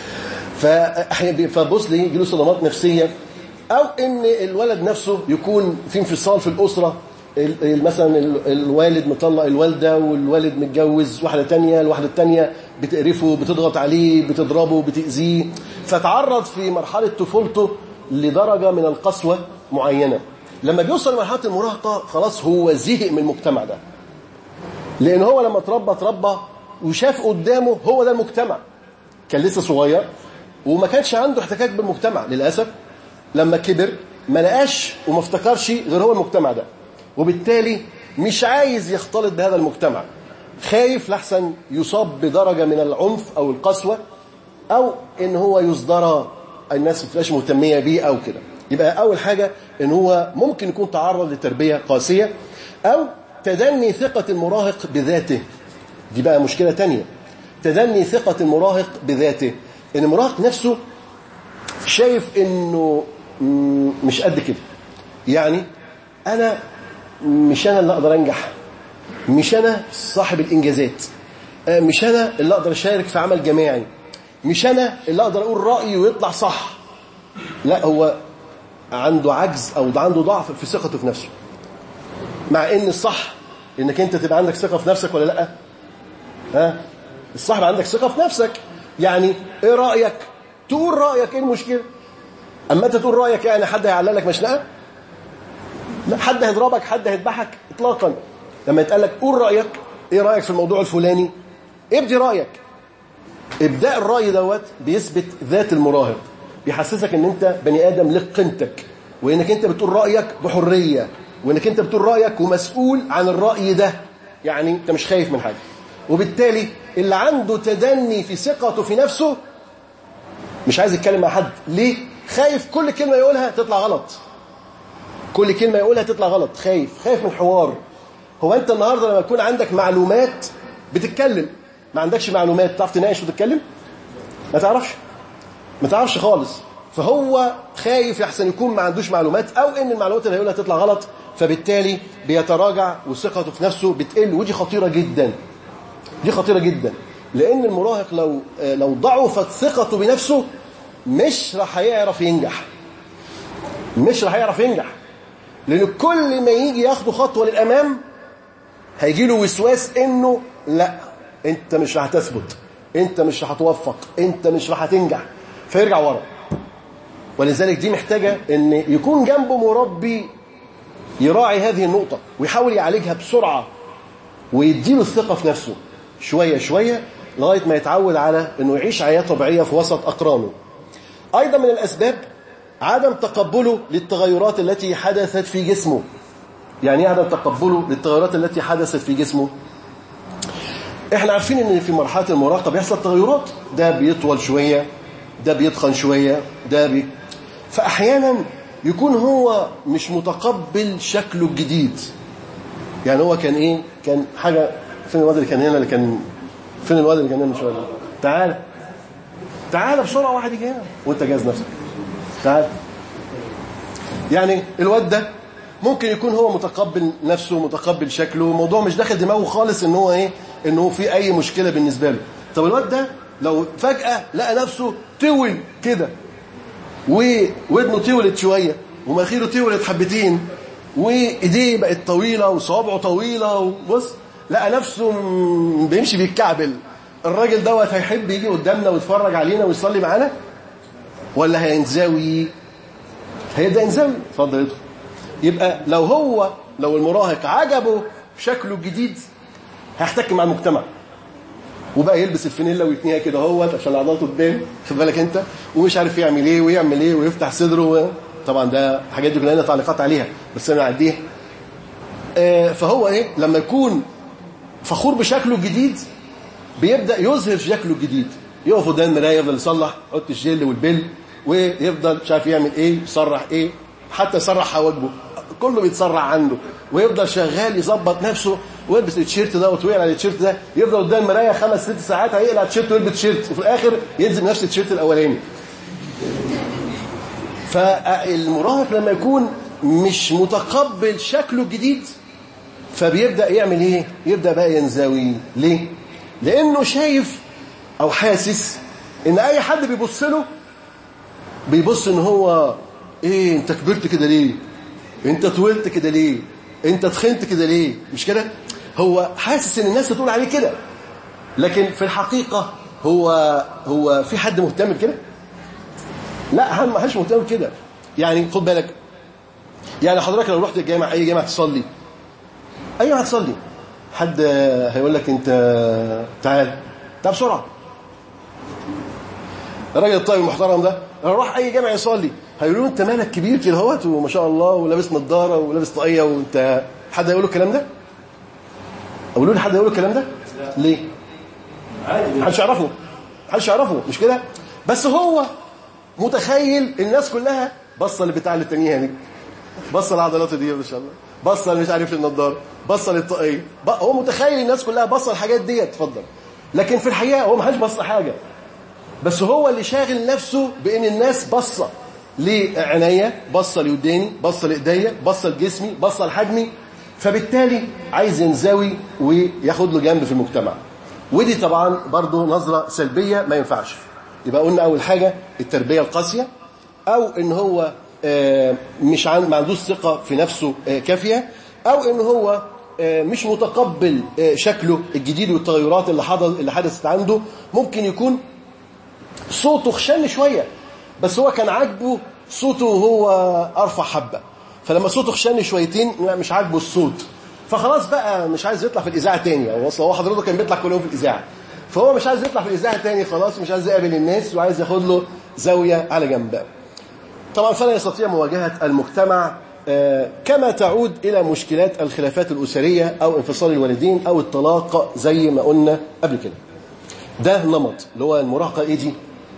فاحيانا فبص لي يجي له صدمات نفسيه او ان الولد نفسه يكون في انفصال في الاسره ال- ال- مثلا ال- الوالد مطلق الوالده والوالد متجوز واحده تانية الواحده التانية بتقرفه بتضغط عليه بتضربه بتاذيه فتعرض في مرحله طفولته لدرجه من القسوه معينه لما بيوصل لمرحله المراهقه خلاص هو زهق من المجتمع ده لان هو لما اتربى اتربى وشاف قدامه هو ده المجتمع كان لسه صغير وما كانش عنده احتكاك بالمجتمع للاسف لما كبر ما لقاش وما افتكرش غير هو المجتمع ده وبالتالي مش عايز يختلط بهذا المجتمع خايف لحسن يصاب بدرجة من العنف أو القسوة أو إن هو يصدر الناس ما تبقاش مهتمية بيه أو كده يبقى أول حاجة إن هو ممكن يكون تعرض لتربية قاسية أو تدني ثقة المراهق بذاته دي بقى مشكلة تانية تدني ثقة المراهق بذاته إن المراهق نفسه شايف إنه مم، مش قد كده يعني أنا مش أنا اللي أقدر أنجح مش أنا صاحب الإنجازات آه، مش أنا اللي أقدر أشارك في عمل جماعي مش أنا اللي أقدر أقول رأيي ويطلع صح لا هو عنده عجز أو عنده ضعف في ثقته في نفسه مع ان الصح انك انت تبقى عندك ثقه في نفسك ولا لا ها الصح يبقى عندك ثقه في نفسك يعني ايه رايك تقول رايك ايه المشكله اما انت تقول رايك يعني حد هيعللك مشنقه لا حد هيضربك حد هيذبحك اطلاقا لما يتقال لك قول رايك ايه رايك في الموضوع الفلاني ابدي رايك ابداء الراي دوت بيثبت ذات المراهق بيحسسك ان انت بني ادم لك قيمتك وانك انت بتقول رايك بحريه وانك انت بتقول رايك ومسؤول عن الراي ده يعني انت مش خايف من حاجه وبالتالي اللي عنده تدني في ثقته في نفسه مش عايز يتكلم مع حد ليه خايف كل كلمه يقولها تطلع غلط كل كلمه يقولها تطلع غلط خايف خايف من حوار هو انت النهارده لما يكون عندك معلومات بتتكلم ما عندكش معلومات تعرف تناقش وتتكلم ما تعرفش ما تعرفش خالص فهو خايف يحسن يكون ما عندوش معلومات او ان المعلومات اللي هيقولها تطلع غلط فبالتالي بيتراجع وثقته في نفسه بتقل ودي خطيره جدا دي خطيره جدا لان المراهق لو لو ضعفت ثقته بنفسه مش راح هيعرف ينجح مش راح يعرف ينجح لان كل ما يجي ياخد خطوه للامام هيجي له وسواس انه لا انت مش هتثبت انت مش هتوفق انت مش هتنجح فيرجع ورا ولذلك دي محتاجه ان يكون جنبه مربي يراعي هذه النقطه ويحاول يعالجها بسرعه ويديله الثقه في نفسه شويه شويه لغايه ما يتعود على انه يعيش حياه طبيعيه في وسط اقرانه ايضا من الاسباب عدم تقبله للتغيرات التي حدثت في جسمه يعني ايه عدم تقبله للتغيرات التي حدثت في جسمه احنا عارفين ان في مرحله المراهقه بيحصل تغيرات ده بيطول شويه ده بيتخن شويه ده بي... فاحيانا يكون هو مش متقبل شكله الجديد يعني هو كان ايه كان حاجه فين الواد اللي كان هنا اللي كان فين الواد اللي كان هنا من شويه تعال تعال بسرعه واحد يجي هنا وانت جاهز نفسك تعال يعني الواد ده ممكن يكون هو متقبل نفسه متقبل شكله الموضوع مش داخل دماغه خالص ان هو ايه ان هو في اي مشكله بالنسبه له طب الواد ده لو فجاه لقى نفسه طول كده وودنه طولت شويه ومناخيره طولت حبتين وايديه بقت طويله وصوابعه طويله وبص لقى نفسه م- بيمشي بيتكعبل الراجل دوت هيحب يجي قدامنا ويتفرج علينا ويصلي معانا ولا هينزوي هيبدا ينزوي اتفضل ادخل يبقى لو هو لو المراهق عجبه شكله الجديد هيحتك مع المجتمع وبقى يلبس الفانيلا ويتنيها كده اهوت عشان عضلاته تبان خد بالك انت ومش عارف يعمل ايه ويعمل ايه ويفتح صدره و... طبعا ده الحاجات دي كلنا لنا تعليقات عليها بس انا اعديها آه فهو ايه لما يكون فخور بشكله الجديد بيبدا يظهر شكله الجديد يقف قدام المرايه يفضل يصلح يحط الجل والبل ويفضل مش عارف يعمل ايه يسرح ايه حتى يسرح حواجبه كله بيتسرع عنده ويفضل شغال يظبط نفسه ويلبس التيشيرت ده ويقلع على التيشيرت ده يفضل قدام المرايه خمس ست ساعات هيقلع التيشيرت ويلبس تيشيرت وفي الاخر ينزل نفس التيشيرت الاولاني فالمراهق لما يكون مش متقبل شكله الجديد فبيبدأ يعمل ايه يبدأ بقى ينزوي ليه لانه شايف او حاسس ان اي حد بيبص له بيبص ان هو ايه انت كبرت كده ليه انت طولت كده ليه انت تخنت كده ليه مش كده هو حاسس ان الناس تقول عليه كده لكن في الحقيقة هو هو في حد مهتم بكده لا ما حدش مهتم بكده يعني خد بالك يعني حضرتك لو رحت الجامع اي جامع تصلي اي جامع تصلي حد هيقول لك انت تعال تعال بسرعه الراجل الطيب المحترم ده لو راح اي جامع يصلي هيقولوا له انت مالك كبير كده اهوت وما شاء الله ولابس نظاره ولابس طاقيه وانت حد هيقول له الكلام ده اقولوا لي حد هيقول الكلام ده ليه محدش يعرفه محدش يعرفه مش كده بس هو متخيل الناس كلها بصه لبتاع التانية دي بصه العضلات دي ما شاء الله بصه مش عارف للنضاره بصه للطاقيه هو متخيل الناس كلها بصه الحاجات دي اتفضل لكن في الحقيقه هو ما حدش بص حاجه بس هو اللي شاغل نفسه بان الناس بصه لعينيا بصه لوداني بصه لايديا بصه لجسمي بصه لحجمي فبالتالي عايز ينزوي وياخد له جنب في المجتمع ودي طبعا برضو نظرة سلبية ما ينفعش يبقى قلنا أول حاجة التربية القاسية أو إن هو مش عن ما عندوش ثقة في نفسه كافية أو إن هو مش متقبل شكله الجديد والتغيرات اللي حدث اللي حدثت عنده ممكن يكون صوته خشن شوية بس هو كان عاجبه صوته وهو أرفع حبة فلما صوته خشن شويتين مش عاجبه الصوت فخلاص بقى مش عايز يطلع في الإذاعة تاني هو هو حضرته كان بيطلع كل يوم في الإذاعة فهو مش عايز يطلع في الإذاعة تاني خلاص مش عايز يقابل الناس وعايز ياخد له زاوية على جنب طبعا فلا يستطيع مواجهة المجتمع كما تعود إلى مشكلات الخلافات الأسرية أو انفصال الوالدين أو الطلاق زي ما قلنا قبل كده ده نمط اللي هو المراهقة إيه دي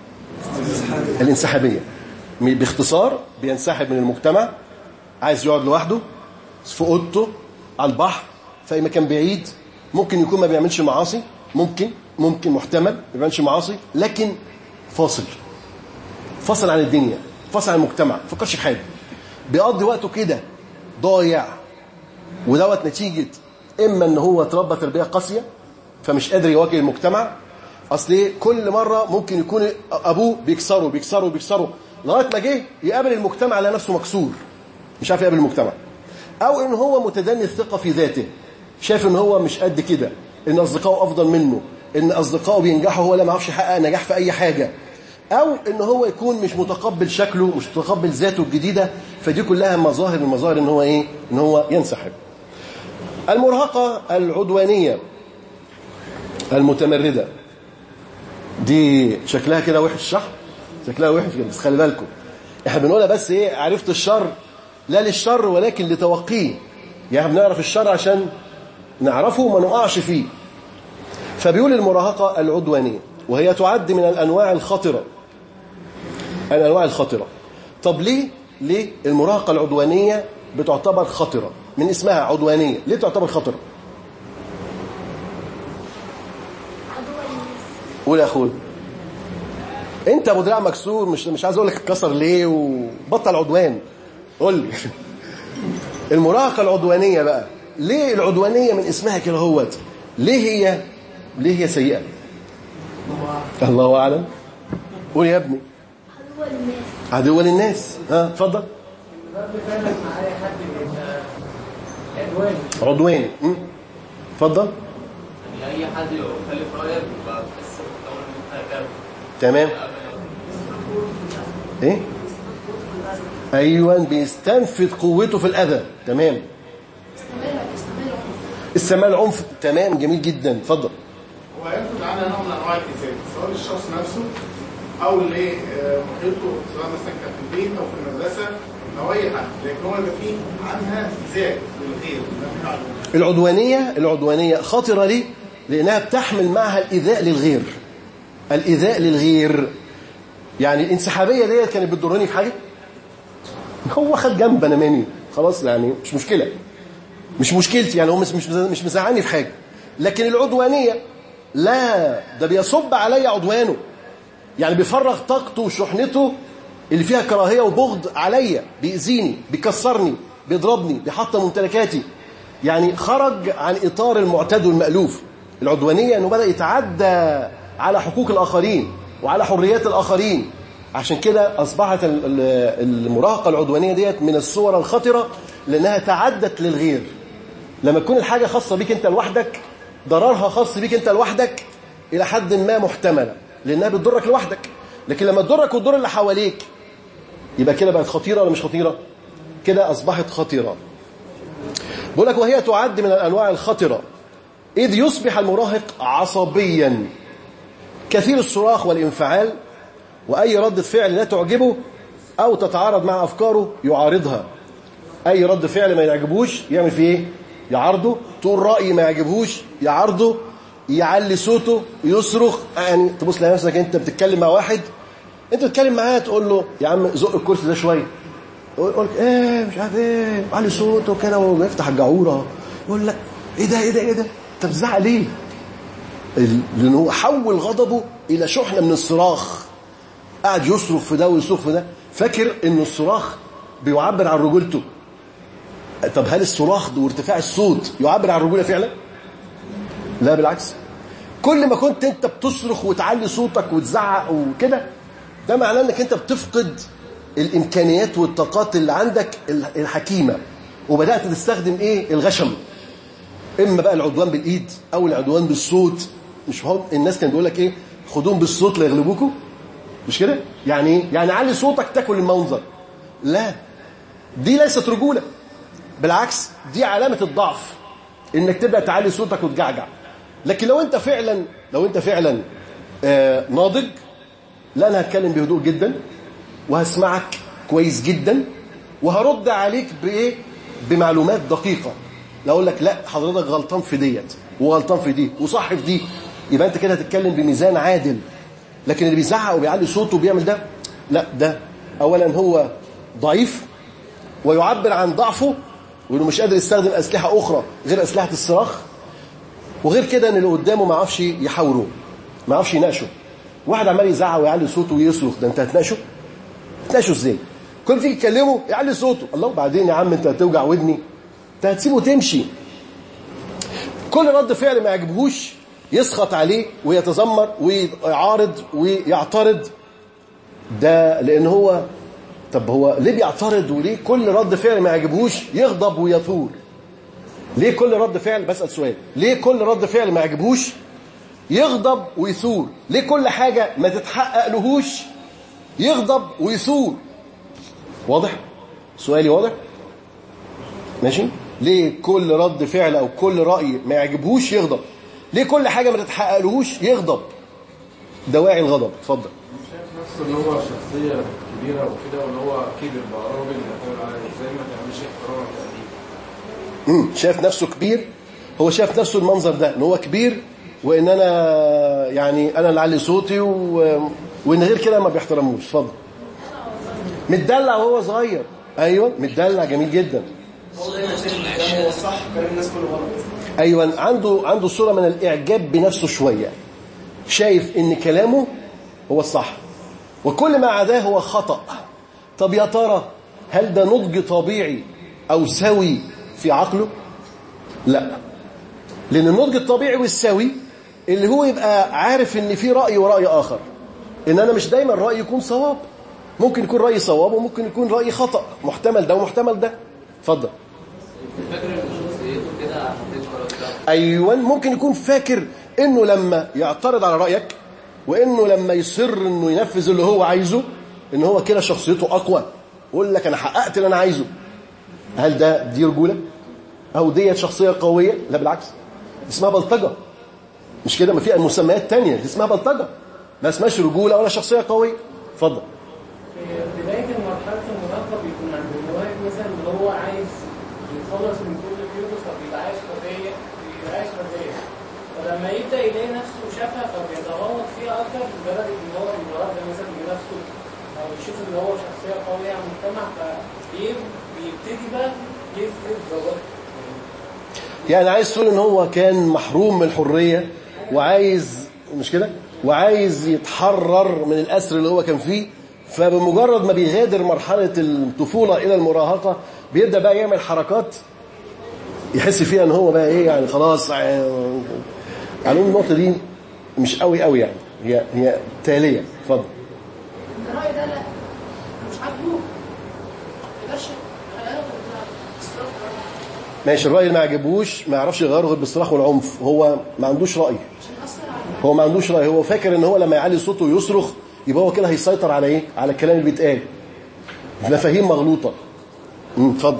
الانسحابية باختصار بينسحب من المجتمع عايز يقعد لوحده في اوضته على البحر في اي مكان بعيد ممكن يكون ما بيعملش معاصي ممكن ممكن محتمل ما بيعملش معاصي لكن فاصل فاصل عن الدنيا فاصل عن المجتمع ما فكرش في حاجه بيقضي وقته كده ضايع ودوت نتيجه اما ان هو اتربى تربيه قاسيه فمش قادر يواجه المجتمع اصل ايه كل مره ممكن يكون ابوه بيكسره بيكسره بيكسره لغايه ما جه يقابل المجتمع على نفسه مكسور مش عارف يقابل المجتمع او ان هو متدني الثقه في ذاته شايف ان هو مش قد كده ان اصدقائه افضل منه ان اصدقائه بينجحوا هو لا ما يعرفش يحقق نجاح في اي حاجه او ان هو يكون مش متقبل شكله مش متقبل ذاته الجديده فدي كلها مظاهر من مظاهر ان هو ايه ان هو ينسحب المراهقه العدوانيه المتمرده دي شكلها كده وحش صح شكلها وحش كده بس خلي بالكم احنا بنقولها بس ايه عرفت الشر لا للشر ولكن لتوقيه يعني بنعرف الشر عشان نعرفه وما نقعش فيه فبيقول المراهقة العدوانية وهي تعد من الأنواع الخطرة الأنواع الخطرة طب ليه ليه المراهقة العدوانية بتعتبر خطرة من اسمها عدوانية ليه تعتبر خطرة قول يا اخوي انت ابو دراع مكسور مش مش عايز اقول لك اتكسر ليه وبطل عدوان قول لي المراهقه العدوانيه بقى ليه العدوانيه من اسمها كده هوت ليه هي ليه هي سيئه الله اعلم قول يا ابني عدوى للناس عدو للناس ها اتفضل عدواني م? اتفضل يعني اي حد يخالف رايك يبقى بتحس بالطور ان انت كده تمام ايه ايوه بيستنفذ قوته في الاذى تمام استعمال عنف تمام جميل جدا اتفضل هو ينتج عنها نوع من انواع الكساد سواء للشخص نفسه او لمحيطه سواء مثلا كان في البيت او في المدرسه او اي حد لكن هو يبقى فيه عنها ايذاء للغير ده في عدو. العدوانية العدوانية خطرة ليه؟ لأنها بتحمل معها الإيذاء للغير الإيذاء للغير يعني الانسحابية ديت كانت بتضرني في حاجة هو خد جنب أنا مني خلاص يعني مش مشكلة مش مشكلتي يعني هو مش مش مش مزعلني في حاجه لكن العدوانيه لا ده بيصب عليا عدوانه يعني بيفرغ طاقته وشحنته اللي فيها كراهيه وبغض عليا بيأذيني بيكسرني بيضربني بيحطم ممتلكاتي يعني خرج عن اطار المعتاد والمألوف العدوانيه انه بدأ يتعدى على حقوق الاخرين وعلى حريات الاخرين عشان كده اصبحت ال- ال- المراهقه العدوانيه ديت من الصور الخطره لانها تعدت للغير لما تكون الحاجه خاصه بيك انت لوحدك ضررها خاص بيك انت لوحدك الى حد ما محتمله لانها بتضرك لوحدك لكن لما تضرك وتضر اللي حواليك يبقى كده بقت خطيره ولا مش خطيره كده اصبحت خطيره بقول لك وهي تعد من الانواع الخطره اذ يصبح المراهق عصبيا كثير الصراخ والانفعال واي رده فعل لا تعجبه او تتعارض مع افكاره يعارضها اي رد فعل ما يعجبوش يعمل فيه ايه يعارضه تقول راي ما يعجبوش يعارضه يعلي صوته يصرخ يعني تبص لنفسك انت بتتكلم مع واحد انت بتتكلم معاه تقول له يا عم زق الكرسي ده شويه يقول لك ايه مش عارف ايه علي صوته كده ويفتح الجعوره يقول لك ايه ده ايه ده ايه ده انت بتزعق ليه ال- لانه هو حول غضبه الى شحنه من الصراخ قاعد يصرخ في ده ويصرخ في ده فاكر ان الصراخ بيعبر عن رجولته طب هل الصراخ ده وارتفاع الصوت يعبر عن الرجوله فعلا لا بالعكس كل ما كنت انت بتصرخ وتعلي صوتك وتزعق وكده ده معناه انك انت بتفقد الامكانيات والطاقات اللي عندك الحكيمه وبدات تستخدم ايه الغشم اما بقى العدوان بالايد او العدوان بالصوت مش هم الناس كان بيقول لك ايه خدوهم بالصوت لا يغلبوكوا مش كده يعني ايه يعني علي صوتك تاكل المنظر لا دي ليست رجوله بالعكس دي علامه الضعف انك تبدا تعلي صوتك وتجعجع لكن لو انت فعلا لو انت فعلا آه ناضج لا انا هتكلم بهدوء جدا وهسمعك كويس جدا وهرد عليك بايه بمعلومات دقيقه لا اقول لك لا حضرتك غلطان في ديت وغلطان في دي وصح في دي يبقى انت كده هتتكلم بميزان عادل لكن اللي بيزعق وبيعلي صوته وبيعمل ده لا ده اولا هو ضعيف ويعبر عن ضعفه وانه مش قادر يستخدم اسلحه اخرى غير اسلحه الصراخ وغير كده ان اللي قدامه ما يعرفش يحاوره ما يعرفش يناقشه واحد عمال يزعق ويعلي صوته ويصرخ ده انت هتناقشه تناقشه ازاي كل فيك يكلمه يعلي صوته الله بعدين يا عم انت هتوجع ودني انت هتسيبه تمشي كل رد فعل ما يعجبهوش يسخط عليه ويتذمر ويعارض ويعترض ده لان هو طب هو ليه بيعترض وليه كل رد فعل ما يعجبهوش يغضب ويثور ليه كل رد فعل بسأل سؤال ليه كل رد فعل ما يعجبهوش يغضب ويثور ليه كل حاجة ما تتحقق لهوش يغضب ويثور واضح سؤالي واضح ماشي ليه كل رد فعل او كل رأي ما يعجبهوش يغضب ليه كل حاجة ما تتحقق لهوش يغضب دواعي الغضب اتفضل شايف نفسه ان هو شخصيه كبيره وكده وان هو كبر بقى راجل يعتمد على ازاي ما تعملش احترام وتقدير مم. شايف نفسه كبير هو شايف نفسه المنظر ده ان هو كبير وان انا يعني انا اللي علي صوتي و... وان غير كده ما بيحترموش اتفضل متدلع وهو صغير ايوه متدلع جميل جدا هو صح كلام الناس كله غلط ايوه عنده عنده صوره من الاعجاب بنفسه شويه شايف ان كلامه هو الصح وكل ما عداه هو خطا طب يا ترى هل ده نضج طبيعي او سوي في عقله لا لان النضج الطبيعي والسوي اللي هو يبقى عارف ان في راي وراي اخر ان انا مش دايما رايي يكون صواب ممكن يكون رايي صواب وممكن يكون رايي خطا محتمل ده ومحتمل ده اتفضل فاكر ان شخصيته كده ما كانتش خلاص ايوه ممكن يكون فاكر انه لما يعترض على رايك وانه لما يصر انه ينفذ اللي هو عايزه ان هو كده شخصيته اقوى يقول لك انا حققت اللي انا عايزه هل ده دي رجوله او ديت شخصيه قويه لا بالعكس دي اسمها بلطجه مش كده ما في مسميات تانية دي اسمها بلطجه ما اسمهاش رجوله ولا شخصيه قويه اتفضل في بداية مرحلة المراهقة بيكون عند المراهق مثلا اللي هو عايز يتخلص من كل قيوده فبيبقى عايش حرية بيبقى عايش حرية فلما يبدأ يلاقي نفسه شافها فبيتغوط فيها أكتر لدرجة إن هو المراهق ده مثلا بنفسه أو يشوف إن هو شخصية قوية على المجتمع فبيبتدي بقى يفرض ضوابط يعني عايز تقول ان هو كان محروم من الحريه وعايز مش كده وعايز يتحرر من الاسر اللي هو كان فيه فبمجرد ما بيغادر مرحله الطفوله الى المراهقه بيبدا بقى يعمل حركات يحس فيها ان هو بقى ايه يعني خلاص آه، على النقطه دي مش قوي قوي يعني هي هي تاليه اتفضل الرأي ده لا مش عاجبه ما يقدرش يغيره باستراف ماشي الراي اللي ما عجبوش ما يعرفش يغيره غير بالصراخ والعنف هو ما عندوش راي عشان يأثر على هو ما عندوش راي هو فاكر ان هو لما يعلي صوته ويصرخ يبقى هو كده هيسيطر على ايه على الكلام اللي بيتقال مفاهيم مغلوطه امم اتفضل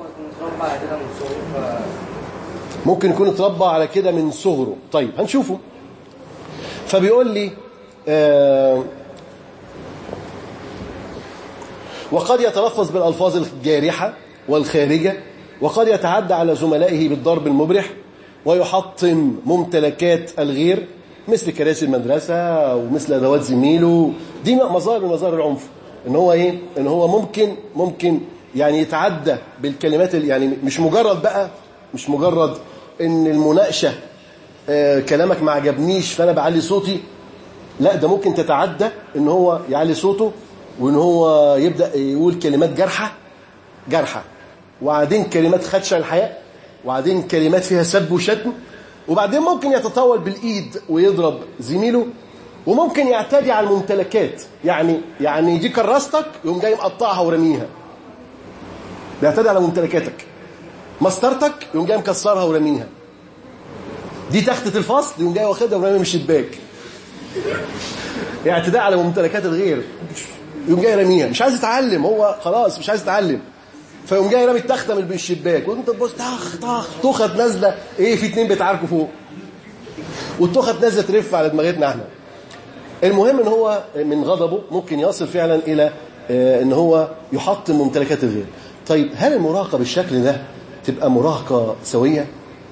ممكن يكون اتربى على كده من صغره طيب هنشوفه فبيقول لي آه وقد يتلفظ بالألفاظ الجارحة والخارجة وقد يتعدى على زملائه بالضرب المبرح ويحطم ممتلكات الغير مثل كراسي المدرسة ومثل أدوات زميله دي مظاهر من مظاهر العنف ان هو ايه ان هو ممكن ممكن يعني يتعدى بالكلمات ال- يعني مش مجرد بقى مش مجرد ان المناقشة آه كلامك ما عجبنيش فانا بعلي صوتي لا ده ممكن تتعدى ان هو يعلي صوته وان هو يبدا يقول كلمات جارحه جارحه وبعدين كلمات خدشه الحياه وبعدين كلمات فيها سب وشتم وبعدين ممكن يتطاول بالايد ويضرب زميله وممكن يعتدي على الممتلكات يعني يعني دي كراستك يقوم جاي مقطعها ورميها بيعتدي على ممتلكاتك مسطرتك يقوم جاي مكسرها ورميها دي تختة الفصل يقوم جاي واخدها ورميها من الشباك اعتداء على ممتلكات الغير يقوم جاي راميها مش عايز يتعلم هو خلاص مش عايز يتعلم فيقوم جاي رامي التخته من الشباك وانت تبص طخ طخ تخت نازله ايه في اتنين بيتعاركوا فوق والتخت نازله ترف على دماغتنا احنا المهم ان هو من غضبه ممكن يصل فعلا الى آه، ان هو يحطم ممتلكات الغير طيب هل المراهقه بالشكل ده تبقى مراهقه سويه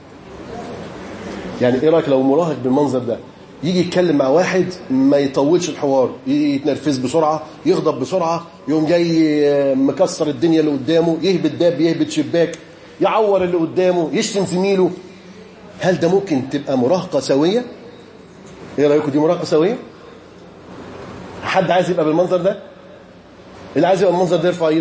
يعني ايه رايك لو مراهق بالمنظر ده يجي يتكلم مع واحد ما يطولش الحوار يتنرفز بسرعه يغضب بسرعه يقوم جاي آه، مكسر الدنيا اللي قدامه يهبط باب يهبط شباك يعور اللي قدامه يشتم زميله هل ده ممكن تبقى مراهقه سويه ايه رايكم دي مراهقه سويه حد عايز يبقى بالمنظر ده اللي عايز يبقى بالمنظر ده يرفع ايده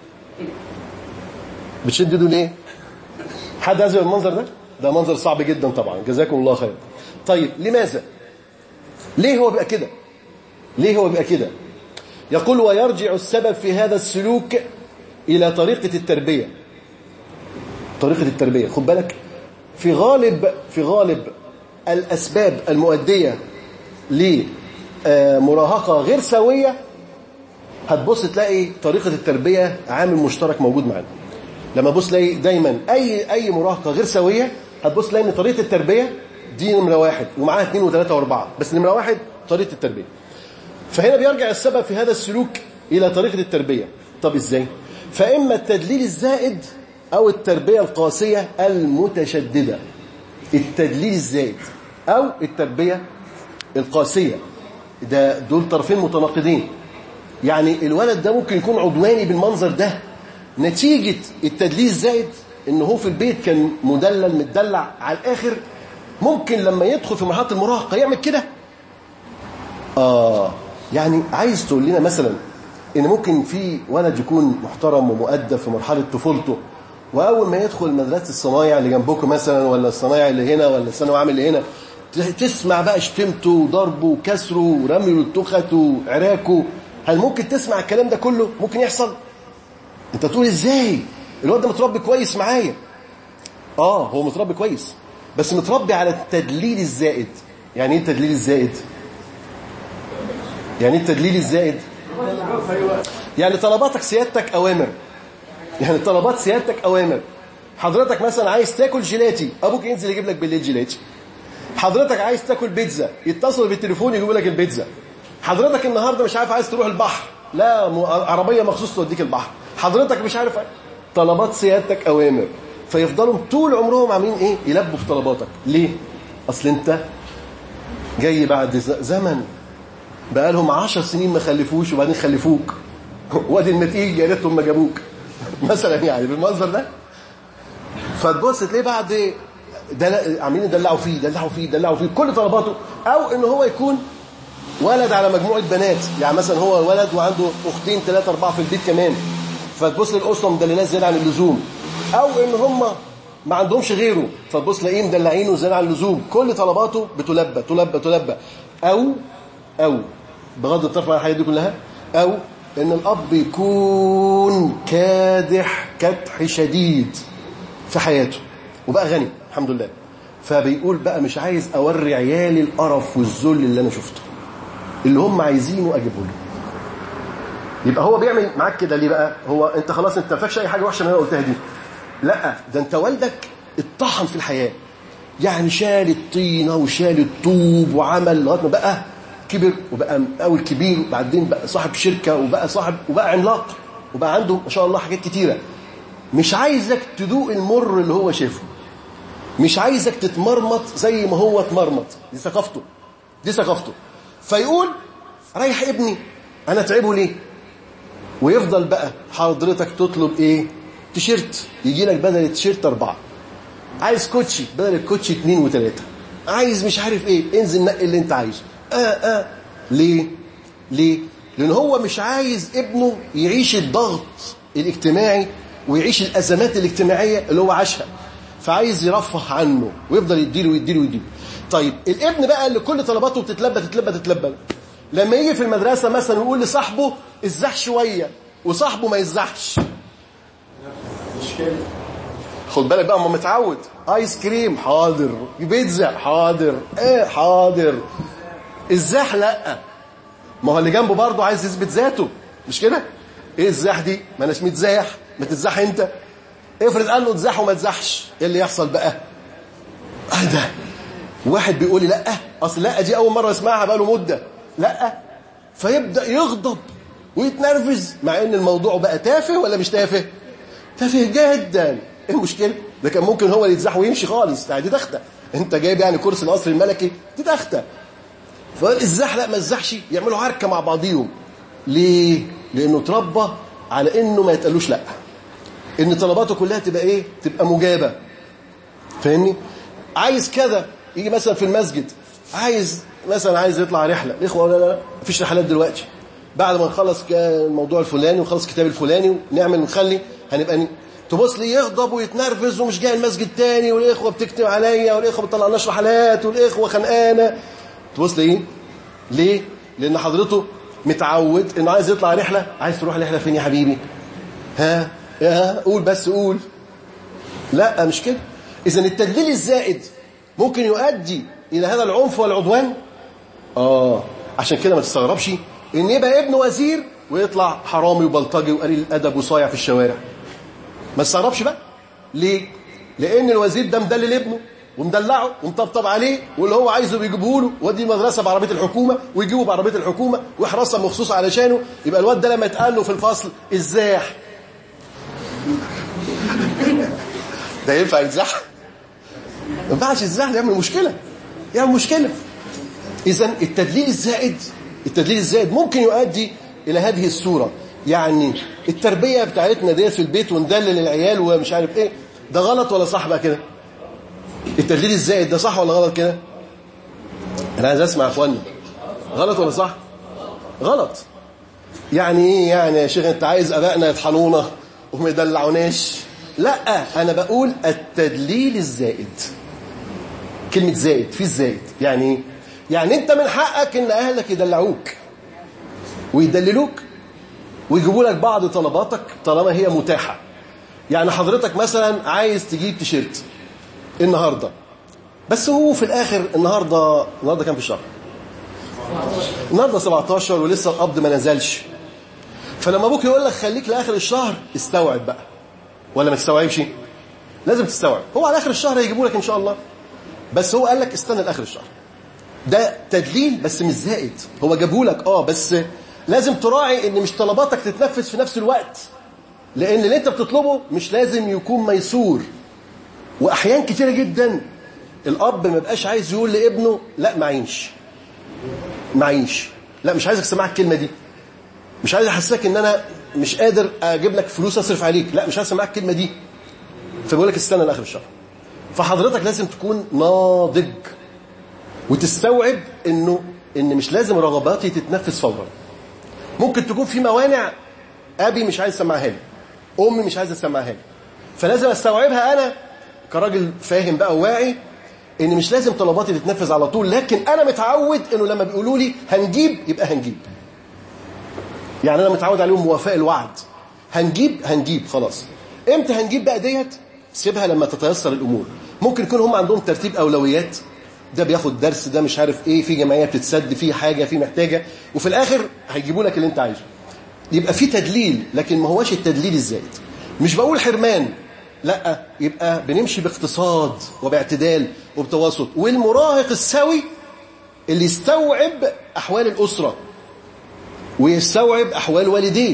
بتشد ايده ليه حد عايز يبقى بالمنظر ده ده منظر صعب جدا طبعا جزاكم الله خير طيب لماذا ليه هو بقى كده ليه هو بقى كده يقول ويرجع السبب في هذا السلوك إلى طريقة التربية طريقة التربية خد بالك في غالب في غالب الأسباب المؤدية لمراهقة غير سوية هتبص تلاقي طريقة التربية عامل مشترك موجود معانا لما تبص تلاقي دايما أي أي مراهقة غير سوية هتبص تلاقي إن طريقة التربية دي نمرة واحد ومعاها اثنين وثلاثة وأربعة بس نمرة واحد طريقة التربية فهنا بيرجع السبب في هذا السلوك إلى طريقة التربية طب إزاي؟ فإما التدليل الزائد أو التربية القاسية المتشددة التدليل الزائد أو التربية القاسية ده دول طرفين متناقضين يعني الولد ده ممكن يكون عدواني بالمنظر ده نتيجة التدليل الزائد إن هو في البيت كان مدلل متدلع على الآخر ممكن لما يدخل في مرحلة المراهقة يعمل كده آه يعني عايز تقول لنا مثلا ان ممكن في ولد يكون محترم ومؤدب في مرحله طفولته واول ما يدخل مدرسه الصنايع اللي جنبكم مثلا ولا الصنايع اللي هنا ولا الثانوي عام اللي هنا تسمع بقى شتمته وضربه وكسره ورميه للتخت وعراكه هل ممكن تسمع الكلام ده كله ممكن يحصل انت تقول ازاي الواد ده متربي كويس معايا اه هو متربي كويس بس متربي على التدليل الزائد يعني ايه التدليل الزائد يعني ايه التدليل الزائد يعني طلباتك سيادتك اوامر يعني طلبات سيادتك اوامر حضرتك مثلا عايز تاكل جيلاتي ابوك ينزل يجيب لك بالليل جيلاتي حضرتك عايز تاكل بيتزا يتصل بالتليفون يجيبوا لك البيتزا حضرتك النهارده مش عارف عايز تروح البحر لا م- عربيه مخصوص توديك البحر حضرتك مش عارف طلبات سيادتك اوامر فيفضلوا طول عمرهم عاملين ايه يلبوا في طلباتك ليه اصل انت جاي بعد ز- زمن بقى لهم 10 سنين ما خلفوش وبعدين خلفوك وادي النتيجه يا ريتهم ما جابوك مثلا يعني بالمنظر ده فتبص تلاقيه بعد دل... عاملين يدلعوا فيه يدلعوا فيه يدلعوا فيه كل طلباته او ان هو يكون ولد على مجموعه بنات يعني مثلا هو ولد وعنده اختين ثلاثه اربعه في البيت كمان فتبص للاسره مدللاه زياده عن اللزوم او ان هم ما عندهمش غيره فتبص تلاقيه مدلعينه زياده عن اللزوم كل طلباته بتلبى تلبى تلبى او او بغض الطرف عن الحاجات دي كلها او ان الاب يكون كادح كدح شديد في حياته وبقى غني الحمد لله فبيقول بقى مش عايز اوري عيالي القرف والذل اللي انا شفته اللي هم عايزينه اجيبه له يبقى هو بيعمل معاك كده ليه بقى هو انت خلاص انت ما فاكش اي حاجه وحشه اللي انا قلتها دي لا ده انت والدك اتطحن في الحياه يعني شال الطينه وشال الطوب وعمل لغايه ما بقى كبر وبقى اول كبير وبعدين بقى صاحب شركه وبقى صاحب وبقى عملاق وبقى عنده ما شاء الله حاجات كتيره مش عايزك تدوق المر اللي هو شافه مش عايزك تتمرمط زي ما هو اتمرمط دي ثقافته دي ثقافته فيقول ريح ابني انا تعبه ليه ويفضل بقى حضرتك تطلب ايه تيشيرت يجي لك بدل التيشيرت اربعه عايز كوتشي بدل الكوتشي اثنين وثلاثه عايز مش عارف ايه انزل نقي اللي انت عايزه اه اه ليه ليه لان هو مش عايز ابنه يعيش الضغط الاجتماعي ويعيش الازمات الاجتماعيه اللي هو عاشها فعايز يرفه عنه ويفضل يديله ويديله ويديله طيب الابن بقى اللي كل طلباته بتتلبى تتلبى تتلبى لما يجي في المدرسه مثلا ويقول لصاحبه ازح شويه وصاحبه ما يزحش خد بالك بقى ما متعود ايس كريم حاضر بيتزا حاضر ايه حاضر الزاح لا ما هو اللي جنبه برضه عايز يثبت ذاته مش كده ايه الزاح دي ما اناش متزاح ما تتزاح انت افرض قال له اتزاح وما تزحش ايه اللي يحصل بقى اه ده واحد بيقول لي لا اصل لا دي اول مره اسمعها بقى له مده لا فيبدا يغضب ويتنرفز مع ان الموضوع بقى تافه ولا مش تافه تافه جدا ايه المشكله ده كان ممكن هو اللي يتزح ويمشي خالص يعني دي تخته انت جايب يعني كرسي القصر الملكي دي تخته فالزح لا ما الزحش يعملوا عركه مع بعضيهم ليه لانه اتربى على انه ما يتقالوش لا ان طلباته كلها تبقى ايه تبقى مجابه فاهمني عايز كذا يجي مثلا في المسجد عايز مثلا عايز يطلع رحله الاخوه لا لا مفيش رحلات دلوقتي بعد ما نخلص الموضوع الفلاني ونخلص الكتاب الفلاني ونعمل نخلي هنبقى ن... تبص لي يغضب ويتنرفز ومش جاي المسجد تاني والاخوه بتكتب عليا والاخوه بتطلعناش رحلات والاخوه خانقانه تبص لي ايه ليه لان حضرته متعود انه عايز يطلع رحله عايز تروح رحله فين يا حبيبي ها يا قول بس قول لا مش كده اذا التدليل الزائد ممكن يؤدي الى هذا العنف والعدوان اه عشان كده ما تستغربش ان يبقى ابن وزير ويطلع حرامي وبلطجي وقليل الادب وصايع في الشوارع ما تستغربش بقى ليه لان الوزير ده مدلل ابنه ومدلعه ومطبطب عليه واللي هو عايزه بيجيبه له ودي المدرسه بعربيه الحكومه ويجيبه بعربيه الحكومه وحراسه مخصوص علشانه يبقى الواد ده لما يتقال له في الفصل ازاح ده ينفع يتزح ما ينفعش الزح يعمل مشكله يعمل مشكله اذا التدليل الزائد التدليل الزائد ممكن يؤدي الى هذه الصوره يعني التربيه بتاعتنا ديت في البيت وندلل العيال ومش عارف ايه ده غلط ولا صح بقى كده التدليل الزائد ده صح ولا غلط كده انا عايز اسمع يا اخوانا غلط ولا صح غلط يعني ايه يعني يا شيخ انت عايز ابائنا يطحنونا وما يدلعوناش لا انا بقول التدليل الزائد كلمه زائد في الزائد يعني ايه يعني انت من حقك ان اهلك يدلعوك ويدللوك ويجيبوا لك بعض طلباتك طالما هي متاحه يعني حضرتك مثلا عايز تجيب تيشيرت النهارده بس هو في الاخر النهارده النهارده كام في الشهر النهارده 17 ولسه القبض ما نزلش فلما ابوك يقول لك خليك لاخر الشهر استوعب بقى ولا ما تستوعبش لازم تستوعب هو على اخر الشهر هيجيبوا لك ان شاء الله بس هو قال لك استنى لاخر الشهر ده تدليل بس مش زائد هو جابه لك اه بس لازم تراعي ان مش طلباتك تتنفذ في نفس الوقت لان اللي انت بتطلبه مش لازم يكون ميسور واحيان كتيره جدا الاب ما بقاش عايز يقول لابنه لا معيش معيش لا مش عايزك تسمع الكلمه دي مش عايز احسسك ان انا مش قادر اجيب لك فلوس اصرف عليك لا مش عايز اسمعك الكلمه دي فبقول لك استنى لاخر الشهر فحضرتك لازم تكون ناضج وتستوعب انه ان مش لازم رغباتي تتنفذ فورا ممكن تكون في موانع ابي مش عايز يسمعها لي امي مش عايزه تسمعها لي فلازم استوعبها انا كراجل فاهم بقى وواعي ان مش لازم طلباتي تتنفذ على طول لكن انا متعود انه لما بيقولوا لي هنجيب يبقى هنجيب يعني انا متعود عليهم موافق الوعد هنجيب هنجيب خلاص امتى هنجيب بقى ديت سيبها لما تتيسر الامور ممكن يكون هم عندهم ترتيب اولويات ده بياخد درس ده مش عارف ايه في جمعيه بتتسد في حاجه في محتاجه وفي الاخر هيجيبوا لك اللي انت عايزه يبقى في تدليل لكن ما هوش التدليل الزائد مش بقول حرمان لا يبقى بنمشي باقتصاد وباعتدال وبتوسط والمراهق السوي اللي يستوعب احوال الاسره ويستوعب احوال والديه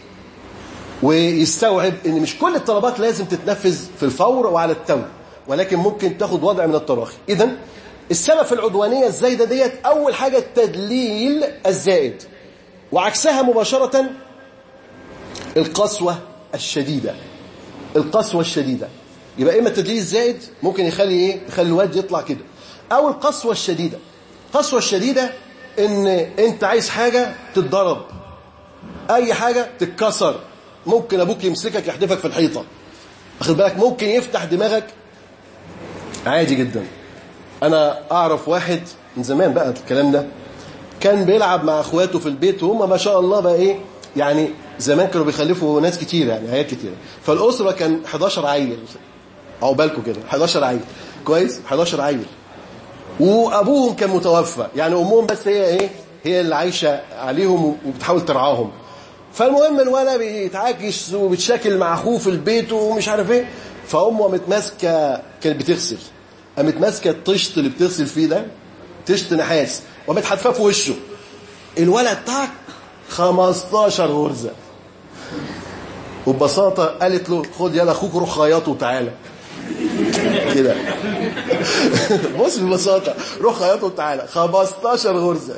ويستوعب ان مش كل الطلبات لازم تتنفذ في الفور وعلى التو ولكن ممكن تاخد وضع من التراخي اذا السبب في العدوانيه الزايده ديت اول حاجه التدليل الزائد وعكسها مباشره القسوه الشديده القسوه الشديده يبقى اما التدليل الزائد ممكن يخلي ايه يخلي الواد يطلع كده او القسوه الشديده القسوه الشديده ان انت عايز حاجه تتضرب اي حاجه تتكسر ممكن ابوك يمسكك يحدفك في الحيطه واخد بالك ممكن يفتح دماغك عادي جدا انا اعرف واحد من زمان بقى الكلام ده كان بيلعب مع اخواته في البيت وهم ما شاء الله بقى ايه يعني زمان كانوا بيخلفوا ناس كتير يعني عيال كتير فالاسره كان 11 عيل عقبالكم كده 11 عيل كويس 11 عيل وابوهم كان متوفى يعني امهم بس هي ايه هي اللي عايشه عليهم وبتحاول ترعاهم فالمهم الولد بيتعاكس وبتشاكل مع اخوه في البيت ومش عارف ايه فامه قامت ماسكه كانت بتغسل قامت ماسكه الطشت اللي بتغسل فيه ده طشت نحاس وقامت حدفاه في وشه الولد طاق 15 غرزه وببساطه قالت له خد يلا اخوك روح خياطه وتعالى كده بص ببساطه روح خياطه وتعالى 15 غرزه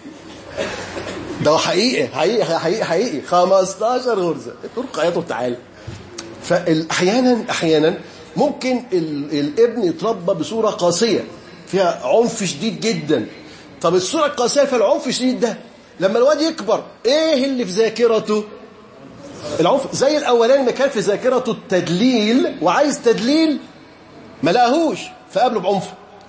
ده حقيقي حقيقي حقيقي حقيقي 15 غرزه روح خياطه وتعالى فاحيانا احيانا ممكن ال- الابن يتربى بصوره قاسيه فيها عنف شديد جدا طب الصوره القاسيه في العنف الشديد ده لما الواد يكبر ايه اللي في ذاكرته العنف زي الاولاني ما كان في ذاكرته التدليل وعايز تدليل ما لقاهوش فقابله بعنف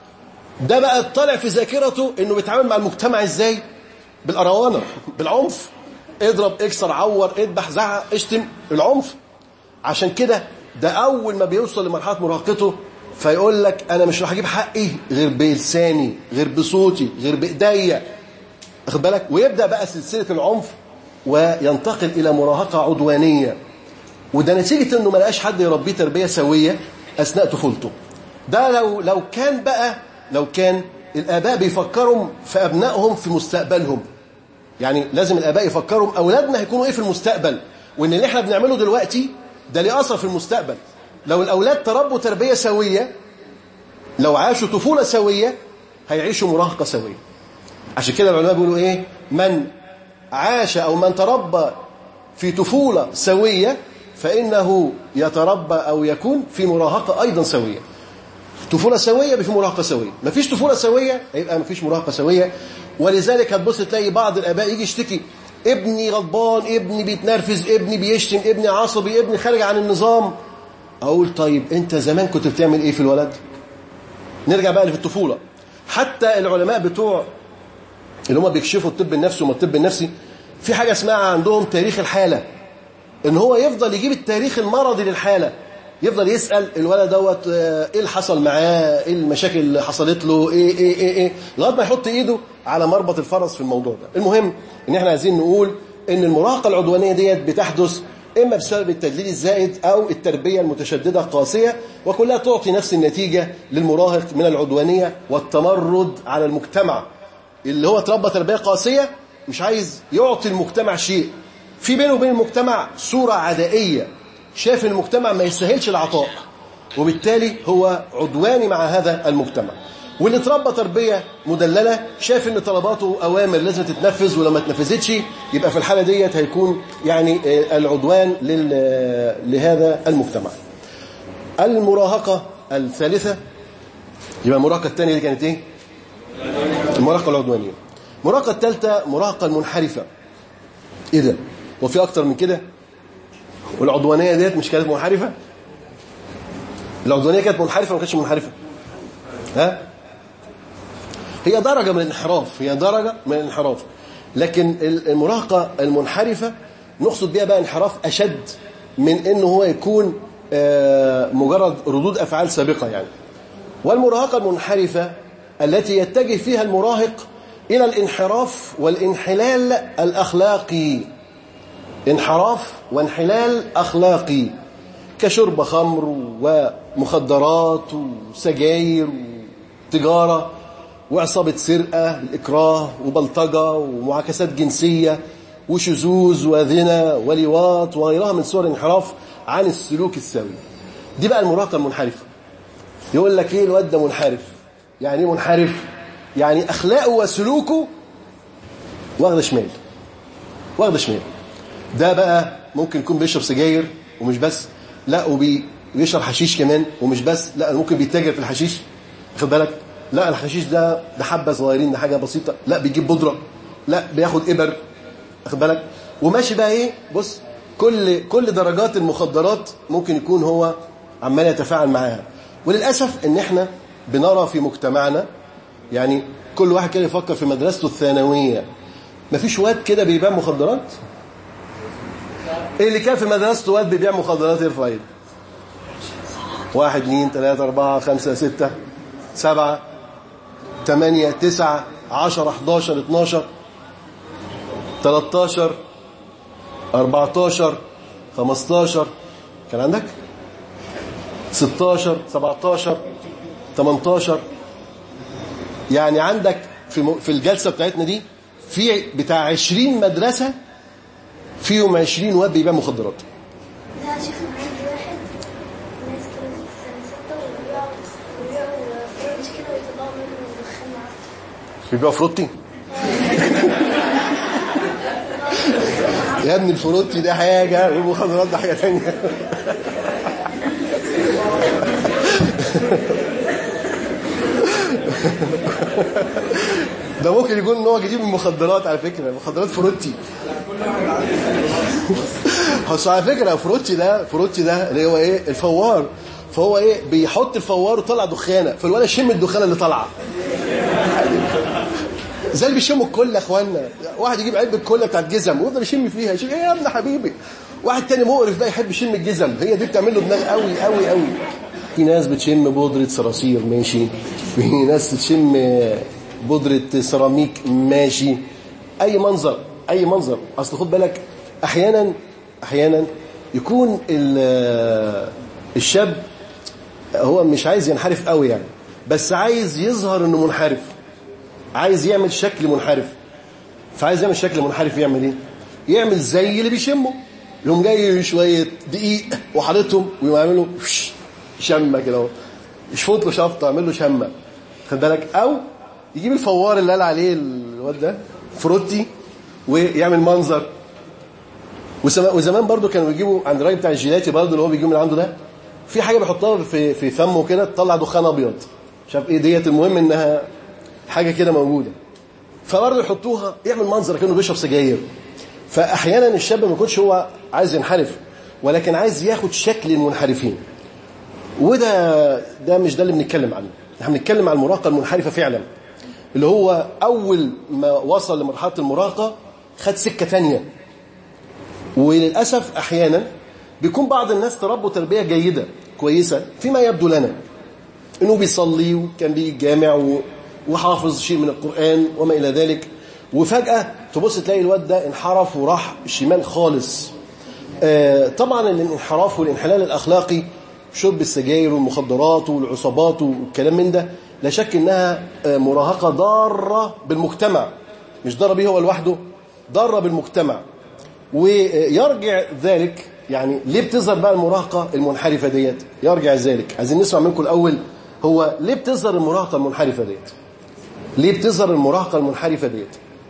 ده بقى طالع في ذاكرته انه بيتعامل مع المجتمع ازاي بالقروانه بالعنف اضرب اكسر عور اذبح زعق اشتم العنف عشان كده ده اول ما بيوصل لمرحله مراهقته فيقول لك انا مش راح اجيب حقي غير بلساني غير بصوتي غير بايديا واخد بالك ويبدا بقى سلسله العنف وينتقل الى مراهقه عدوانيه وده نتيجه انه ما لقاش حد يربيه تربيه سويه اثناء طفولته ده لو لو كان بقى لو كان الاباء بيفكروا في ابنائهم في مستقبلهم يعني لازم الاباء يفكروا اولادنا هيكونوا ايه في المستقبل وان اللي احنا بنعمله دلوقتي ده ليه اثر في المستقبل لو الاولاد تربوا تربيه سويه لو عاشوا طفوله سويه هيعيشوا مراهقه سويه عشان كده العلماء بيقولوا ايه من عاش او من تربى في طفوله سويه فانه يتربى او يكون في مراهقه ايضا سويه طفوله سويه يبقى في مراهقه سويه مفيش طفوله سويه يبقى مفيش مراهقه سويه ولذلك هتبص تلاقي بعض الاباء يجي يشتكي ابني غضبان ابني بيتنرفز ابني بيشتم ابني عصبي ابني خارج عن النظام اقول طيب انت زمان كنت بتعمل ايه في الولد نرجع بقى في الطفوله حتى العلماء بتوع اللي هم بيكشفوا الطب النفسي وما الطب النفسي في حاجه اسمها عندهم تاريخ الحاله ان هو يفضل يجيب التاريخ المرضي للحاله يفضل يسال الولد دوت آه، ايه اللي حصل معاه ايه المشاكل اللي حصلت له ايه ايه ايه ايه لغايه ما يحط ايده على مربط الفرس في الموضوع ده المهم ان احنا عايزين نقول ان المراهقه العدوانيه ديت بتحدث اما بسبب التدليل الزائد او التربيه المتشدده القاسيه وكلها تعطي نفس النتيجه للمراهق من العدوانيه والتمرد على المجتمع اللي هو اتربى تربيه قاسيه مش عايز يعطي المجتمع شيء في بينه وبين المجتمع صوره عدائيه شايف المجتمع ما يستاهلش العطاء وبالتالي هو عدواني مع هذا المجتمع واللي اتربى تربيه مدلله شايف ان طلباته اوامر لازم تتنفذ ولما اتنفذتش يبقى في الحاله ديت هيكون يعني آه، العدوان لل- لهذا المجتمع المراهقه الثالثة يبقى المراهقة الثانية دي كانت ايه المراهقة العدوانية المراهقة الثالثة مراهقة المنحرفة ايه ده وفي اكتر من كده والعدوانية ديت مش كانت منحرفة العدوانية كانت منحرفة ما كانتش منحرفة ها هي درجة من الانحراف هي درجة من الانحراف لكن المراهقة المنحرفة نقصد بها بقى انحراف أشد من انه هو يكون آه، مجرد ردود أفعال سابقة يعني والمراهقة المنحرفة التي يتجه فيها المراهق إلى الانحراف والانحلال الأخلاقي انحراف وانحلال أخلاقي كشرب خمر ومخدرات وسجاير وتجارة وعصابة سرقة بالإكراه وبلطجة ومعاكسات جنسية وشذوذ وذنا ولواط وغيرها من صور الانحراف عن السلوك السوي دي بقى المراهقة المنحرفة يقول لك ايه الواد ده منحرف يعني ايه منحرف يعني اخلاقه وسلوكه واخده شمال واخده شمال ده بقى ممكن يكون بيشرب سجاير ومش بس لا وبيشرب حشيش كمان ومش بس لا ممكن بيتاجر في الحشيش خد بالك لا الحشيش ده ده حبه صغيرين ده حاجه بسيطه لا بيجيب بودره لا بياخد ابر خد بالك وماشي بقى ايه بص كل كل درجات المخدرات ممكن يكون هو عمال يتفاعل معاها وللاسف ان احنا بنرى في مجتمعنا يعني كل واحد كده يفكر في مدرسته الثانويه مفيش واد كده بيبيع مخدرات ايه اللي كان في مدرسته واد بيبيع مخدرات يرفع ايده واحد اثنين ثلاثة أربعة خمسة ستة سبعة ثمانية تسعة عشرة 11 12 13 14 15 كان عندك 16 17 18 يعني عندك في م- في الجلسة بتاعتنا دي في بتاع 20 مدرسة فيهم 20 واد بيبيع مخدرات لا شيخ أنا عندي واحد الناس كانت في سنة ستة وبيبيعوا وبيبيعوا فرنش كده ويطلعوا منه دخان معفن بيبيعوا فروتي يا ابني الفروتي ده حاجة والمخدرات ده حاجة تانية ده ممكن يكون ان هو جديد من المخدرات على فكرة مخدرات فروتي بس على فكرة فروتي ده فروتي ده اللي هو ايه الفوار فهو ايه بيحط الفوار وطلع دخانة فالولا شم الدخانة اللي طالعه زي اللي بيشموا الكل يا اخوانا واحد يجيب علبه كولا بتاعت جزم ويفضل يشم فيها يشم ايه يا ابن حبيبي واحد تاني مقرف بقى يحب يشم الجزم هي دي بتعمل له دماغ قوي قوي قوي في ناس بتشم بودره صراصير ماشي في ناس تشم بودره سيراميك ماشي اي منظر اي منظر اصل خد بالك احيانا احيانا يكون ال- الشاب هو مش عايز ينحرف قوي يعني بس عايز يظهر انه منحرف عايز يعمل شكل منحرف فعايز يعمل شكل منحرف يعمل ايه يعمل زي اللي بيشمه يقوم جاي شويه دقيق وحاططهم ويعملوا شمه كده اهو يشفط له شفطه يعمل له شمه خد بالك او يجيب الفوار اللي قال عليه الواد ده فروتي ويعمل منظر وسما- وزمان برضو كانوا بيجيبوا عند الراجل بتاع الجيلاتي برضو اللي هو بيجيب من عنده ده في حاجه بيحطها في في فمه كده تطلع دخان ابيض مش عارف ايه ديت المهم انها حاجه كده موجوده فبرضه يحطوها يعمل منظر كانه بيشرب سجاير فاحيانا الشاب ما يكونش هو عايز ينحرف ولكن عايز ياخد شكل المنحرفين وده ده مش ده اللي بنتكلم عنه احنا بنتكلم عن المراهقه المنحرفه فعلا اللي هو اول ما وصل لمرحله المراهقه خد سكه تانية وللاسف احيانا بيكون بعض الناس تربوا تربيه جيده كويسه فيما يبدو لنا انه بيصلي وكان بيجي الجامع و- وحافظ شيء من القرآن وما إلى ذلك وفجأة تبص تلاقي الواد ده انحرف وراح الشمال خالص آه، طبعا الانحراف والانحلال الأخلاقي شرب السجاير والمخدرات والعصابات والكلام من ده لا شك انها آه، مراهقة ضارة بالمجتمع مش ضارة بيه هو لوحده ضارة بالمجتمع ويرجع ذلك يعني ليه بتظهر بقى المراهقة المنحرفة ديت يرجع ذلك عايزين نسمع منكم الأول هو ليه بتظهر المراهقة المنحرفة ديت ليه بتظهر المراهقة المنحرفة ديت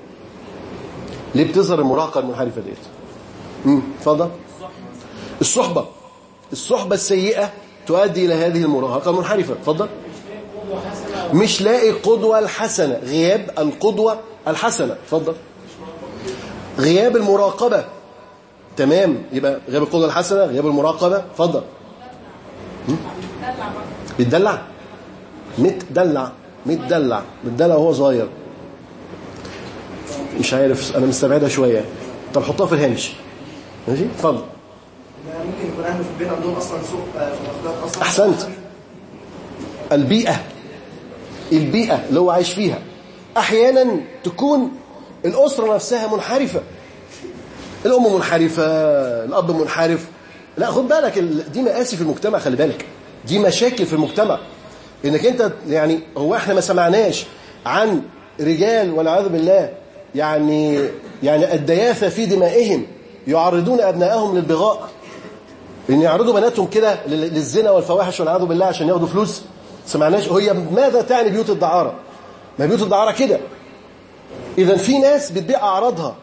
ليه بتظهر المراهقة المنحرفة ديت امم اتفضل الصحبة الصحبة السيئة تؤدي إلى هذه المراهقة المنحرفة اتفضل مش لاقي قدوة الحسنة غياب القدوة الحسنة اتفضل غياب المراقبة تمام يبقى غياب القدوة الحسنة غياب المراقبة اتفضل هم؟ بيتدلع متدلع متدلع متدلع وهو صغير مش عارف انا مستبعدها شويه طب حطها في الهامش ماشي اتفضل ممكن يكون اهله في البيت عندهم اصلا سوء آه، في الاخلاق اصلا احسنت البيئه البيئه اللي هو عايش فيها احيانا تكون الاسره نفسها منحرفه الام منحرفه الاب منحرف لا خد بالك ال- دي مآسي في المجتمع خلي بالك دي مشاكل في المجتمع انك انت يعني هو احنا ما سمعناش عن رجال والعياذ بالله يعني يعني الدياثه في دمائهم يعرضون ابنائهم للبغاء ان يعرضوا بناتهم كده لل- للزنا والفواحش والعياذ بالله عشان ياخدوا فلوس سمعناش هي ماذا تعني بيوت الدعاره ما بيوت الدعاره كده اذا في ناس بتبيع اعراضها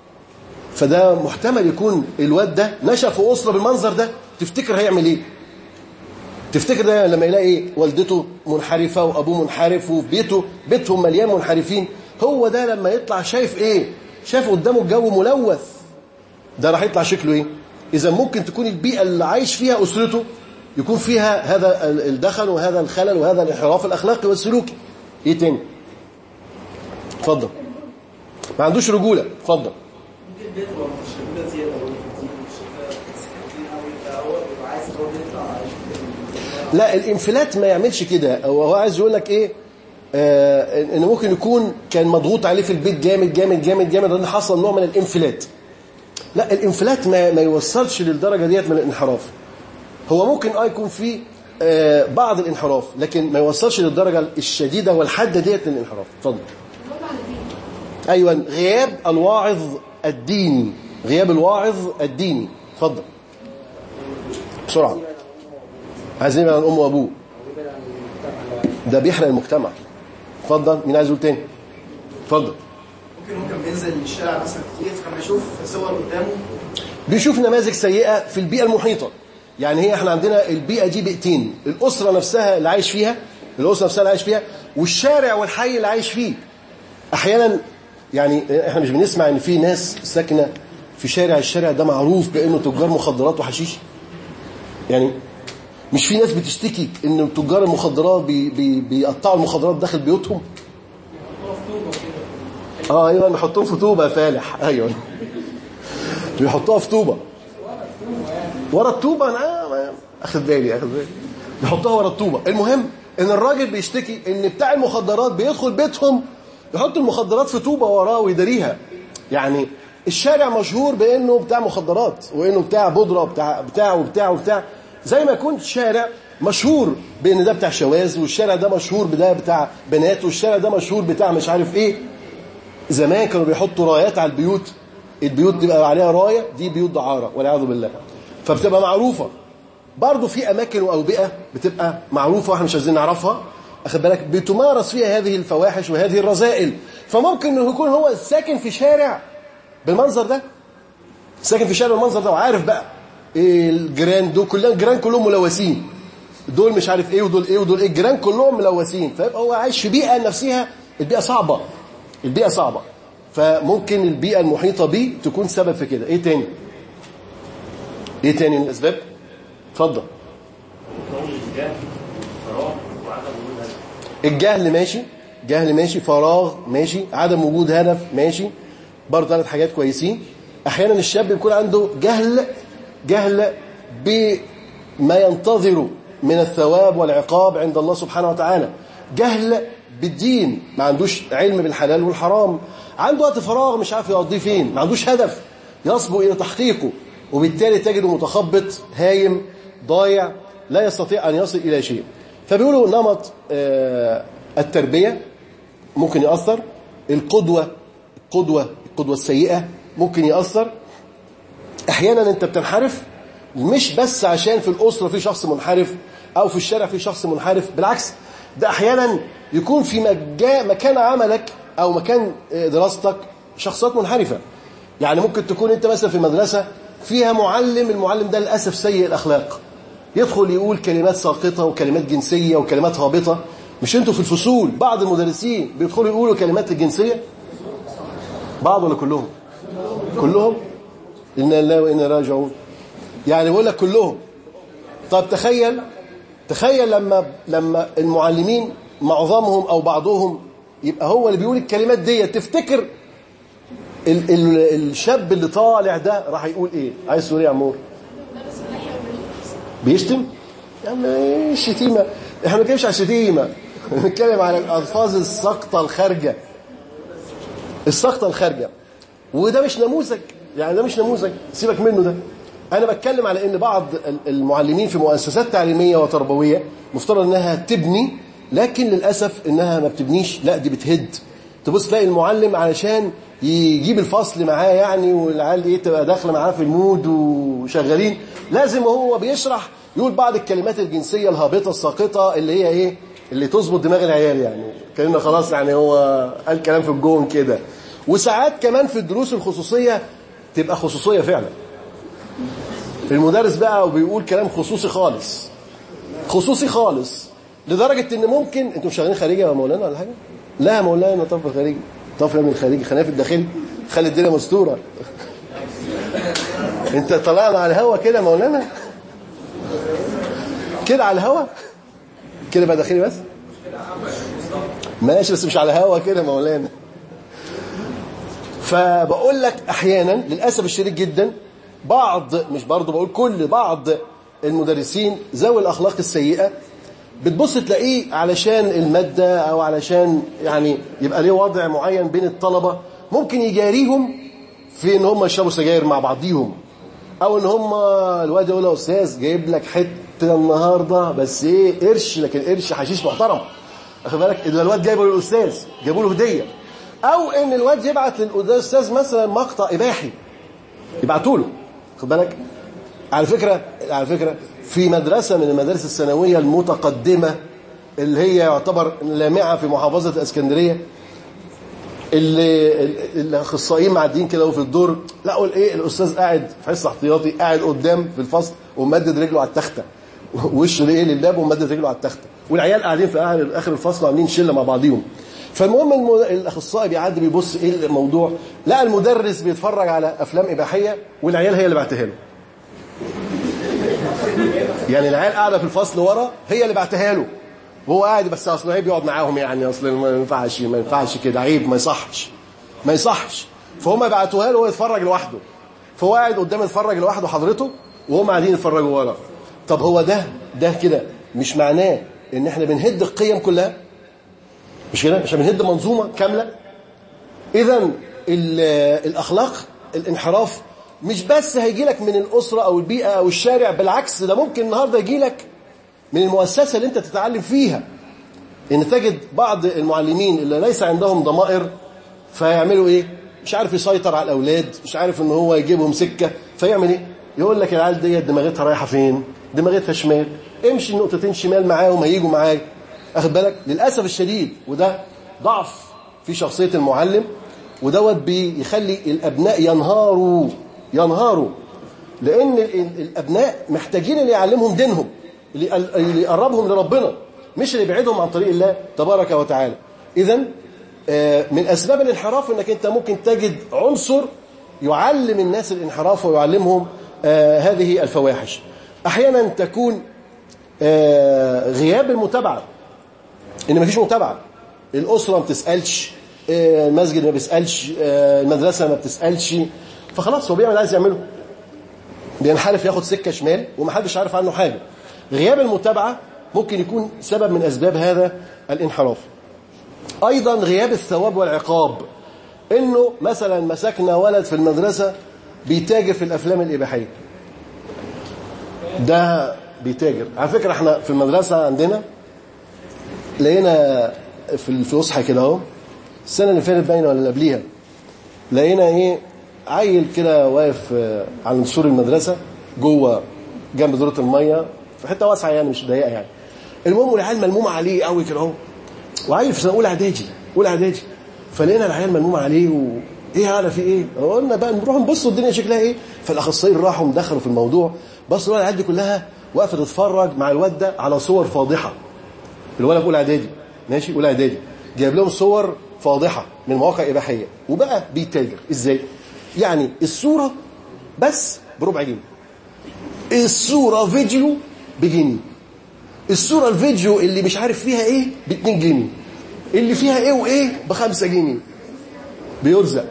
فده محتمل يكون الواد ده نشأ في أسرة بالمنظر ده تفتكر هيعمل ايه تفتكر ده لما يلاقي ايه والدته منحرفة وأبوه منحرف وفي بيته بيتهم مليان منحرفين هو ده لما يطلع شايف ايه شايف قدامه الجو ملوث ده راح يطلع شكله ايه إذا ممكن تكون البيئة اللي عايش فيها أسرته يكون فيها هذا ال- الدخل وهذا الخلل وهذا الانحراف الأخلاقي والسلوكي ايه تاني اتفضل ما عندوش رجولة اتفضل ممكن البيت هو مش رجوله زياده هو كتير مش سكتين قوي فهو بيبقى عايز هو يطلع يشوف لا الانفلات ما يعملش كده هو هو عايز يقول لك ايه آه ان ممكن يكون كان مضغوط عليه في البيت جامد جامد جامد جامد لان حصل نوع من الانفلات لا الانفلات ما, ما يوصلش للدرجه ديت من الانحراف هو ممكن اه يكون في آه بعض الانحراف لكن ما يوصلش للدرجه الشديده والحاده ديت من الانحراف اتفضل ايوه غياب الواعظ الديني غياب الواعظ الديني اتفضل بسرعه عايزين يبعد عن امه وابوه ده بيحرق المجتمع اتفضل مين عايز يقول تاني اتفضل ممكن هو كان بينزل الشارع مثلا كتير فلما يشوف صور قدامه بيشوف نماذج سيئة في البيئة المحيطة يعني هي احنا عندنا البيئة دي بيئتين الأسرة نفسها اللي عايش فيها الأسرة نفسها اللي عايش فيها والشارع والحي اللي عايش فيه أحيانا يعني احنا مش بنسمع ان في ناس ساكنة في شارع الشارع ده معروف بأنه تجار مخدرات وحشيش يعني مش في ناس بتشتكي ان تجار المخدرات بي بي بيقطعوا المخدرات داخل بيوتهم اه ايوه بيحطوهم في طوبه يا فالح ايوه بيحطوها في طوبه ورا الطوبه انا ما- اخد بالي اخد بالي بيحطوها ورا الطوبه المهم ان الراجل بيشتكي ان بتاع المخدرات بيدخل بيتهم يحط المخدرات في طوبه وراه ويداريها يعني الشارع مشهور بانه بتاع مخدرات وانه بتاع بودره وبتاع بتاع وبتاع وبتاع زي ما يكون شارع مشهور بان ده بتاع شواذ والشارع ده مشهور بده بتاع بنات والشارع ده مشهور بتاع مش عارف ايه زمان كانوا بيحطوا رايات على البيوت البيوت تبقى عليها رايه دي بيوت دعاره والعياذ بالله فبتبقى معروفه برضه في اماكن واوبئه بتبقى معروفه واحنا مش عايزين نعرفها اخد بالك بتمارس فيها هذه الفواحش وهذه الرذائل فممكن انه يكون هو ساكن في شارع بالمنظر ده ساكن في شارع بالمنظر ده وعارف بقى إيه الجيران دول كلهم الجيران كلهم ملوثين دول مش عارف ايه ودول ايه ودول ايه الجيران كلهم ملوثين فيبقى هو عايش في بيئه نفسها البيئه صعبه البيئه صعبه فممكن البيئه المحيطه بيه تكون سبب في كده ايه تاني ايه تاني من الاسباب اتفضل الجهل ماشي جهل ماشي فراغ ماشي عدم وجود هدف ماشي برضه ثلاث حاجات كويسين احيانا الشاب بيكون عنده جهل جهل بما ينتظر من الثواب والعقاب عند الله سبحانه وتعالى جهل بالدين ما عندوش علم بالحلال والحرام عنده وقت فراغ مش عارف يقضيه فين ما عندوش هدف يصبو الى تحقيقه وبالتالي تجده متخبط هايم ضايع لا يستطيع ان يصل الى شيء فبيقولوا نمط آه، التربيه ممكن يأثر القدوة القدوة القدوة السيئة ممكن يأثر أحيانا أنت بتنحرف مش بس عشان في الأسرة في شخص منحرف أو في الشارع في شخص منحرف بالعكس ده أحيانا يكون في مجا مكان عملك أو مكان آه، دراستك شخصيات منحرفة يعني ممكن تكون أنت مثلا في مدرسة فيها معلم المعلم ده للأسف سيء الأخلاق يدخل يقول كلمات ساقطة وكلمات جنسية وكلمات هابطة مش انتوا في الفصول بعض المدرسين بيدخلوا يقولوا كلمات الجنسية بعض ولا كلهم كلهم إنا لله وإنا راجعون يعني بقول لك كلهم طب تخيل تخيل لما لما المعلمين معظمهم او بعضهم يبقى هو اللي بيقول الكلمات دي تفتكر ال ال الشاب اللي طالع ده راح يقول ايه عايز تقول ايه يا عمور بيشتم يا عم ايه الشتيمه احنا ما بنتكلمش على الشتيمه بنتكلم على الالفاظ الساقطه الخارجه الساقطه الخارجه وده مش نموذج يعني ده مش نموذج سيبك منه ده انا بتكلم على ان بعض المعلمين في مؤسسات تعليميه وتربويه مفترض انها تبني لكن للاسف انها ما بتبنيش لا دي بتهد تبص تلاقي المعلم علشان يجيب الفصل معاه يعني والعيال ايه تبقى داخله معاه في المود وشغالين لازم وهو بيشرح يقول بعض الكلمات الجنسيه الهابطه الساقطه اللي هي ايه اللي تظبط دماغ العيال يعني كانه خلاص يعني هو قال كلام في الجون كده وساعات كمان في الدروس الخصوصيه تبقى خصوصيه فعلا المدرس بقى وبيقول كلام خصوصي خالص خصوصي خالص لدرجة ان ممكن انتوا شغالين خارجي يا مولانا ولا حاجة لا يا مولانا طرف خارجي طرف من الخارجي خلينا في الداخلي خلي الدنيا مستورة انت طلعنا على الهوا كده يا مولانا كده على الهوا كده بقى داخلي بس ماشي بس مش على الهوا كده يا مولانا فبقول لك احيانا للاسف الشديد جدا بعض مش برضه بقول كل بعض المدرسين ذوي الاخلاق السيئه بتبص تلاقيه علشان الماده او علشان يعني يبقى ليه وضع معين بين الطلبه ممكن يجاريهم في ان هم يشربوا سجاير مع بعضيهم او ان هم الواد يقول له استاذ جايب لك حته النهارده بس ايه قرش لكن قرش حشيش محترم واخد بالك ده الواد جايبه للاستاذ جابوا له هديه او ان الواد يبعت للاستاذ مثلا مقطع اباحي يبعتوا له خد بالك على فكرة على فكرة في مدرسة من المدارس الثانوية المتقدمة اللي هي يعتبر لامعة في محافظة الاسكندرية اللي الاخصائيين معديين كده في الدور لقوا الايه الاستاذ قاعد في حصه احتياطي قاعد قدام في الفصل ومدد رجله على التخته وشه لايه للباب ومدد رجله على التخته والعيال قاعدين في اخر الفصل عاملين شله مع بعضيهم فالمهم المد... الاخصائي بيعدي بيبص ايه الموضوع لا المدرس بيتفرج على افلام اباحيه والعيال هي اللي بعتها له يعني العيال قاعده في الفصل ورا هي اللي بعتها له وهو قاعد بس اصل عيب يقعد معاهم يعني اصل ما ينفعش ما ينفعش كده عيب ما يصحش ما يصحش فهم بعتوها له وهو يتفرج لوحده فهو قاعد قدام يتفرج لوحده حضرته وهم قاعدين يتفرجوا ورا طب هو ده ده كده مش معناه ان احنا بنهد القيم كلها مش كده مش بنهد منظومه كامله اذا الاخلاق الانحراف مش بس هيجي لك من الاسره او البيئه او الشارع بالعكس ده ممكن النهارده يجي لك من المؤسسه اللي انت تتعلم فيها ان تجد بعض المعلمين اللي ليس عندهم ضمائر فيعملوا ايه مش عارف يسيطر على الاولاد مش عارف ان هو يجيبهم سكه فيعمل ايه يقول لك العيال ديت دماغتها رايحه فين دماغتها شمال امشي نقطتين شمال معاهم هيجوا معاك اخد بالك للاسف الشديد وده ضعف في شخصيه المعلم ودوت بيخلي الابناء ينهاروا ينهاروا لان الابناء محتاجين اللي يعلمهم دينهم اللي يقربهم لربنا مش اللي يبعدهم عن طريق الله تبارك وتعالى اذا من اسباب الانحراف انك انت ممكن تجد عنصر يعلم الناس الانحراف ويعلمهم هذه الفواحش احيانا تكون غياب المتابعه ان مفيش متابعه الاسره ما بتسالش المسجد ما بيسالش المدرسه ما بتسالش فخلاص هو بيعمل عايز يعمله بينحرف ياخد سكه شمال ومحدش عارف عنه حاجه غياب المتابعه ممكن يكون سبب من اسباب هذا الانحراف ايضا غياب الثواب والعقاب انه مثلا مسكنا ولد في المدرسه بيتاجر في الافلام الاباحيه ده بيتاجر على فكره احنا في المدرسه عندنا لقينا في الفسحه كده اهو السنه اللي فاتت باينه ولا اللي قبليها لقينا ايه عيل كده واقف على سور المدرسه جوه جنب دوره الميه في حته واسعه يعني مش ضيقه يعني المهم العيال ملمومه عليه قوي كده اهو وعيل في سنه اولى اعدادي اولى اعدادي فلقينا العيال ملمومه عليه و... ايه هذا في ايه قلنا بقى نروح نبص الدنيا شكلها ايه فالاخصائيين راحوا دخلوا في الموضوع بصوا العيال دي كلها واقفه تتفرج مع الواد ده على صور فاضحه الولد في اولى اعدادي ماشي اولى اعدادي جايب لهم صور فاضحه من مواقع اباحيه وبقى بيتاجر ازاي يعني الصوره بس بربع جنيه الصوره فيديو بجنيه الصوره الفيديو اللي مش عارف فيها ايه ب 2 جنيه اللي فيها ايه وايه ب 5 جنيه بيرزق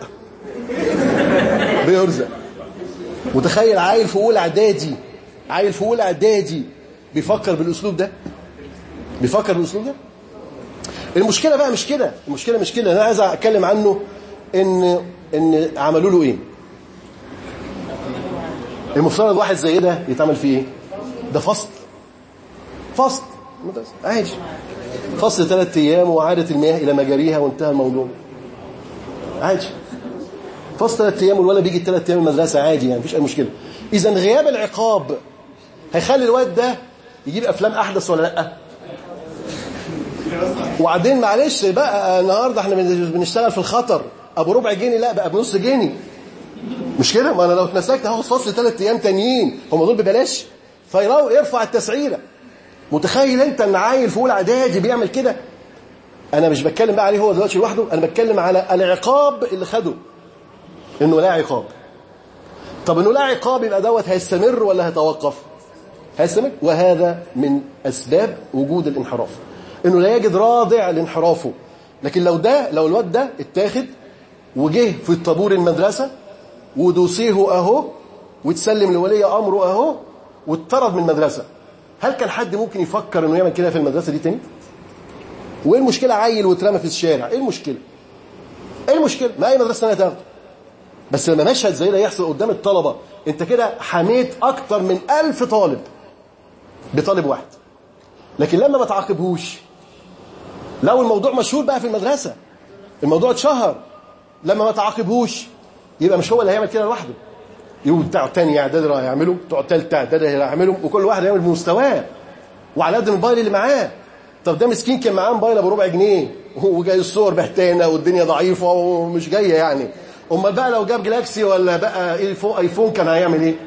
بيرزق متخيل عيل في اولى اعدادي عيل في اولى اعدادي بيفكر بالاسلوب ده بيفكر بالاسلوب ده المشكله بقى مش كده المشكله مش كده انا عايز اتكلم عنه ان ان عملوا له ايه المفترض واحد زي ده يتعمل فيه ايه ده فصل فصل عادي فصل ثلاث ايام وعادت المياه الى مجاريها وانتهى الموضوع عادي فصل ثلاث ايام والولد بيجي ثلاث ايام المدرسه عادي يعني مفيش اي مشكله اذا غياب العقاب هيخلي الواد ده يجيب افلام احدث ولا لا وبعدين معلش بقى النهارده احنا بنشتغل في الخطر ابو ربع جنيه لا بقى بنص جنيه مش كده ما انا لو اتمسكت هاخد فصل ثلاث ايام تانيين هم دول ببلاش فيروح يرفع التسعيره متخيل انت ان عيل في اولى اعدادي بيعمل كده انا مش بتكلم بقى عليه هو دلوقتي لوحده انا بتكلم على العقاب اللي خده انه لا عقاب طب انه لا عقاب يبقى دوت هيستمر ولا هيتوقف هيستمر وهذا من اسباب وجود الانحراف انه لا يجد رادع لانحرافه لكن لو ده لو الواد ده اتاخد وجه في الطابور المدرسه ودوسيه اهو وتسلم لولي امره اهو واتطرد من المدرسه هل كان حد ممكن يفكر انه يعمل كده في المدرسه دي تاني وايه المشكله عيل واترمى في الشارع ايه المشكله ايه المشكله ما اي مدرسه ثانيه تاخده بس لما مشهد زي ده يحصل قدام الطلبه انت كده حميت اكتر من ألف طالب بطالب واحد لكن لما ما تعاقبهوش لو الموضوع مشهور بقى في المدرسه الموضوع اتشهر لما ما تعاقبهوش يبقى مش هو اللي هيعمل كده لوحده يبقوا بتاع تاني اعدادي راح يعملوا بتوع تالتة اعدادي هيعملوا وكل واحد هيعمل بمستواه وعلى قد الموبايل اللي معاه طب ده مسكين كان معاه موبايل ابو ربع جنيه وجاي الصور بهتانه والدنيا ضعيفه ومش جايه يعني امال بقى لو جاب جلاكسي ولا بقى ايفون ايفون كان هيعمل ايه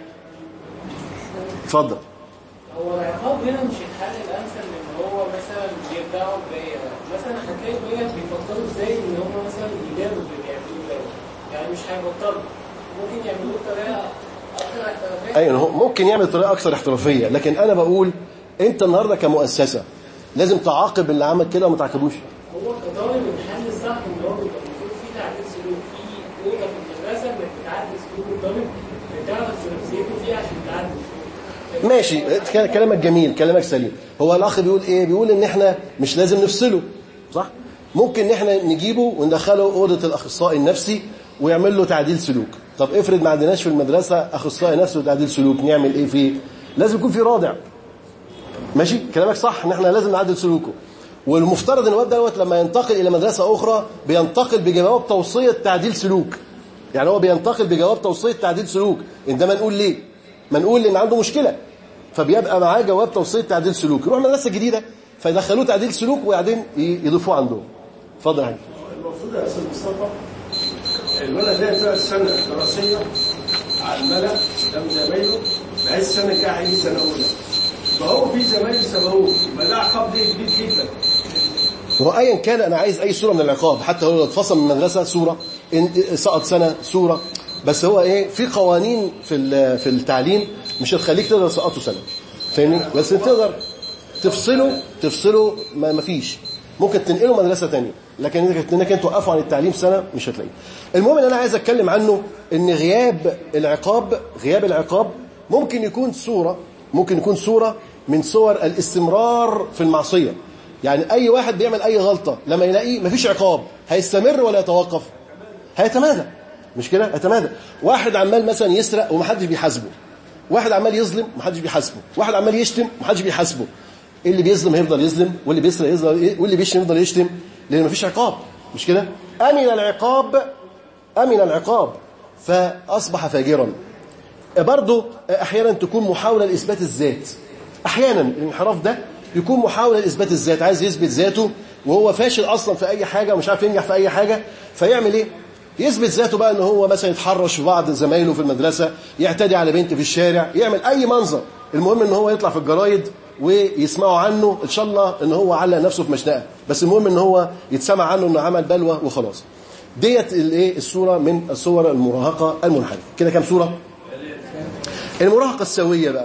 اتفضل هو العقاب هنا مش الحل الامثل ان هو مثلا بيبداوا بايه مثلا هتلاقي بقى بيفكروا ازاي ان هم مثلا يداروا اللي بيعملوه ده يعني مش هيبطلوا ممكن يعملوه بطريقه اكثر احترافيه ايوه هو ممكن يعمل طريقه اكثر احترافيه لكن انا بقول انت النهارده كمؤسسه لازم تعاقب اللي عمل كده وما تعاقبوش هو كطالب الحل الصح ان هو بيبقى المفروض في تعديل سلوك في اوضه في المدرسه انك بتعدل سلوك الطالب بتعرف نفسيته فيه عشان تعدل ماشي كلامك جميل كلامك سليم هو الاخ بيقول ايه بيقول ان احنا مش لازم نفصله صح ممكن ان احنا نجيبه وندخله اوضه الاخصائي النفسي ويعمل له تعديل سلوك طب افرض ما عندناش في المدرسه اخصائي نفسي وتعديل سلوك نعمل ايه فيه لازم يكون في رادع ماشي كلامك صح ان احنا لازم نعدل سلوكه والمفترض ان الواد دوت لما ينتقل الى مدرسه اخرى بينتقل بجواب توصيه تعديل سلوك يعني هو بينتقل بجواب توصيه تعديل سلوك عندما نقول ليه ما نقول ان عنده مشكله فبيبقى معاه جواب توصيه تعديل سلوك يروح مدرسه جديده فيدخلوه تعديل سلوك وبعدين يضيفوه عندهم اتفضل يا حاج المفروض يا استاذ مصطفى الولد ده طلع السنه الدراسيه على الملأ قدام زمايله بحيث السنه الجايه هيجي سنه اولى فهو في زمايل سبقوه يبقى ده عقاب ليه كبير جدا هو ايا كان انا عايز اي صوره من العقاب حتى لو اتفصل من المدرسه صوره إن سقط سنه صوره بس هو ايه في قوانين في في التعليم مش هتخليك تقدر تسقطه سنه فاهمني بس انت تقدر تفصله تفصله ما فيش ممكن تنقله مدرسه ثانيه لكن انك انت توقفه عن التعليم سنه مش هتلاقيه المهم ان انا عايز اتكلم عنه ان غياب العقاب غياب العقاب ممكن يكون صوره ممكن يكون صوره من صور الاستمرار في المعصيه يعني اي واحد بيعمل اي غلطه لما يلاقيه مفيش عقاب هيستمر ولا يتوقف هيتمادى مش كده هيتمادى واحد عمال مثلا يسرق ومحدش بيحاسبه واحد عمال يظلم ومحدش بيحاسبه واحد عمال يشتم ومحدش بيحاسبه اللي بيظلم هيفضل يظلم واللي بيسرق يفضل واللي بيشتم يفضل يشتم لان مفيش عقاب مش كده امن العقاب امن العقاب فاصبح فاجرا برضه احيانا تكون محاوله لاثبات الذات احيانا الانحراف ده يكون محاوله لاثبات الذات عايز يثبت ذاته وهو فاشل اصلا في اي حاجه ومش عارف ينجح في اي حاجه فيعمل ايه يثبت ذاته بقى ان هو مثلا يتحرش في بعض زمايله في المدرسه يعتدي على بنت في الشارع يعمل اي منظر المهم ان هو يطلع في الجرايد ويسمعوا عنه ان شاء الله ان هو علق نفسه في مشنقه بس المهم ان هو يتسمع عنه انه عمل بلوى وخلاص ديت الايه الصوره من الصور المراهقه المنحرفه كده كام صوره المراهقه السويه بقى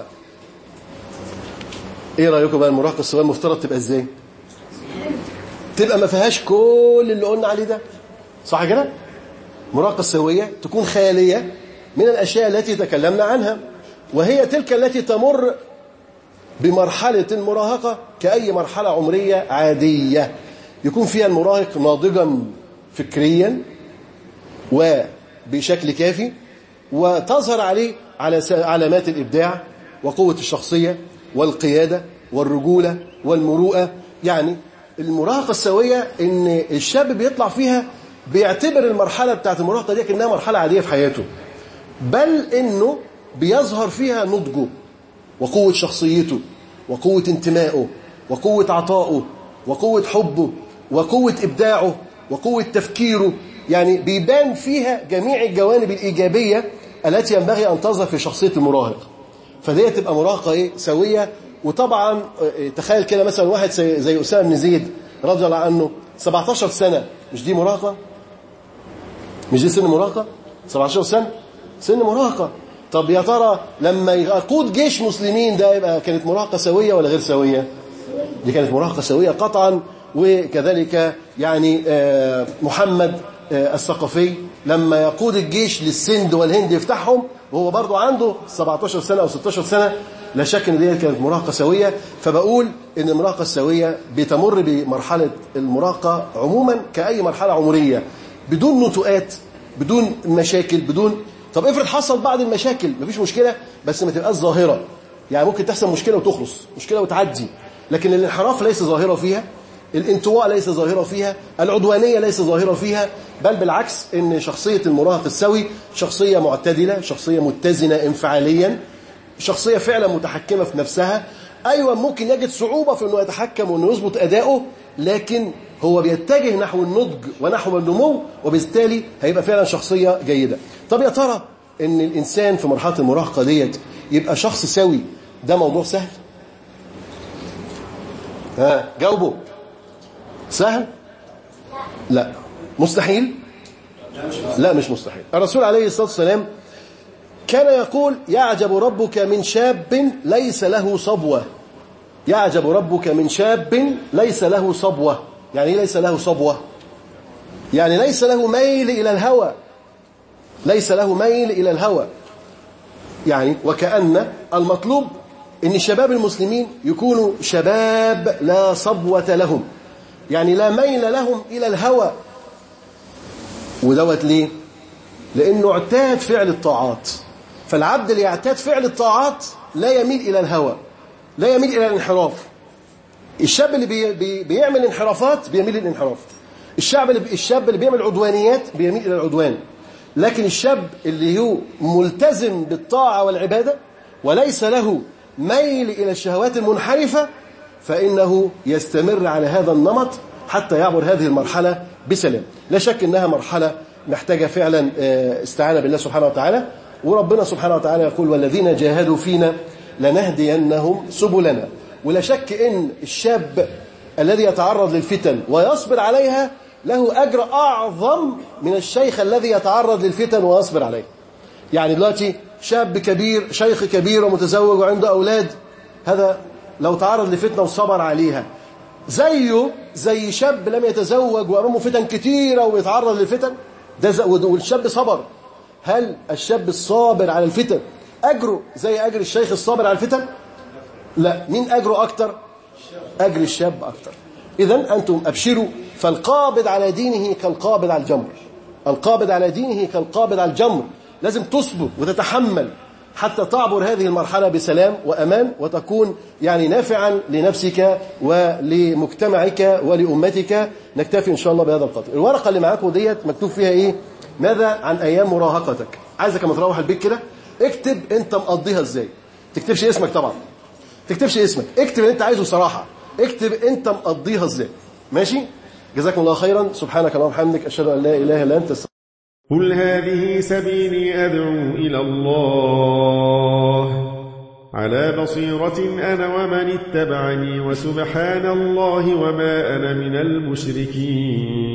ايه رايكم بقى المراهقه السويه المفترض تبقى ازاي تبقى ما فيهاش كل اللي قلنا عليه ده صح كده مراهقه السويه تكون خاليه من الاشياء التي تكلمنا عنها وهي تلك التي تمر بمرحلة المراهقة كأي مرحلة عمرية عادية يكون فيها المراهق ناضجا فكريا وبشكل كافي وتظهر عليه على علامات الإبداع وقوة الشخصية والقيادة والرجولة والمروءة يعني المراهقة السوية إن الشاب بيطلع فيها بيعتبر المرحلة بتاعت المراهقة دي كأنها مرحلة عادية في حياته بل إنه بيظهر فيها نضجه وقوة شخصيته وقوة انتمائه وقوة عطائه وقوة حبه وقوة إبداعه وقوة تفكيره يعني بيبان فيها جميع الجوانب الإيجابية التي ينبغي أن تظهر في شخصية المراهق فدي تبقى مراهقة إيه؟ سوية وطبعا تخيل كده مثلا واحد زي أسامة بن زيد رضي الله عنه 17 سنة مش دي مراهقة مش دي سن مراهقة 17 سنة سن مراهقة طب يا ترى لما يقود جيش مسلمين ده يبقى كانت مراهقة سوية ولا غير سوية دي كانت مراهقة سوية قطعا وكذلك يعني محمد الثقفي لما يقود الجيش للسند والهند يفتحهم وهو برضه عنده 17 سنة أو 16 سنة لا شك ان دي كانت مراهقة سوية فبقول ان المراهقة السوية بتمر بمرحلة المراهقة عموما كأي مرحلة عمرية بدون نتوءات بدون مشاكل بدون طب افرض حصل بعض المشاكل مفيش مشكلة بس ما تبقاش ظاهرة يعني ممكن تحصل مشكلة وتخلص مشكلة وتعدي لكن الانحراف ليس ظاهرة فيها الانطواء ليس ظاهرة فيها العدوانية ليس ظاهرة فيها بل بالعكس ان شخصية المراهق السوي شخصية معتدلة شخصية متزنة انفعاليا شخصية فعلا متحكمة في نفسها أيوة ممكن يجد صعوبة في أنه يتحكم وأنه يظبط أداؤه لكن هو بيتجه نحو النضج ونحو النمو وبالتالي هيبقى فعلا شخصية جيدة طب يا ترى ان الإنسان في مرحلة المراهقة ديت يبقى شخص سوي ده موضوع سهل ها جاوبوا سهل لا مستحيل لا مش مستحيل الرسول عليه الصلاة والسلام كان يقول يعجب ربك من شاب ليس له صبوة يعجب ربك من شاب ليس له صبوة يعني ايه ليس له صبوة يعني ليس له ميل إلى الهوى ليس له ميل إلى الهوى يعني وكأن المطلوب ان شباب المسلمين يكونوا شباب لا صبوة لهم يعني لا ميل لهم إلى الهوى ودوت ليه لأنه اعتاد فعل الطاعات فالعبد اللي يعتاد فعل الطاعات لا يميل إلى الهوى لا يميل إلى الانحراف الشاب اللي بي بي بيعمل انحرافات بيميل للانحراف الشعب اللي الشاب اللي بيعمل عدوانيات بيميل إلى العدوان لكن الشاب اللي هو ملتزم بالطاعة والعبادة وليس له ميل إلى الشهوات المنحرفة فإنه يستمر على هذا النمط حتى يعبر هذه المرحلة بسلام لا شك أنها مرحلة محتاجة فعلا استعانة بالله سبحانه وتعالى وربنا سبحانه وتعالى يقول والذين جاهدوا فينا لنهدينهم سبلنا ولا شك ان الشاب الذي يتعرض للفتن ويصبر عليها له أجر أعظم من الشيخ الذي يتعرض للفتن ويصبر عليه يعني دلوقتي شاب كبير شيخ كبير ومتزوج وعنده أولاد هذا لو تعرض لفتنة وصبر عليها زيه زي شاب لم يتزوج وأمامه فتن كتيرة ويتعرض للفتن ده والشاب صبر هل الشاب الصابر على الفتن أجره زي أجر الشيخ الصابر على الفتن لا مين أجره أكتر أجر الشاب أكتر إذا أنتم أبشروا فالقابض على دينه كالقابض على الجمر القابض على دينه كالقابض على الجمر لازم تصبر وتتحمل حتى تعبر هذه المرحلة بسلام وأمان وتكون يعني نافعا لنفسك ولمجتمعك ولأمتك نكتفي إن شاء الله بهذا القدر الورقة اللي معاكم ديت مكتوب فيها إيه ماذا عن أيام مراهقتك عايزك لما تروح البيت كده اكتب أنت مقضيها إزاي تكتبش اسمك طبعا تكتبش اسمك اكتب اللي أنت عايزه صراحة اكتب أنت مقضيها إزاي ماشي جزاكم الله خيرا سبحانك اللهم وبحمدك أشهد أن لا إله إلا أنت قل هذه سبيلي أدعو إلى الله على بصيرة أنا ومن اتبعني وسبحان الله وما أنا من المشركين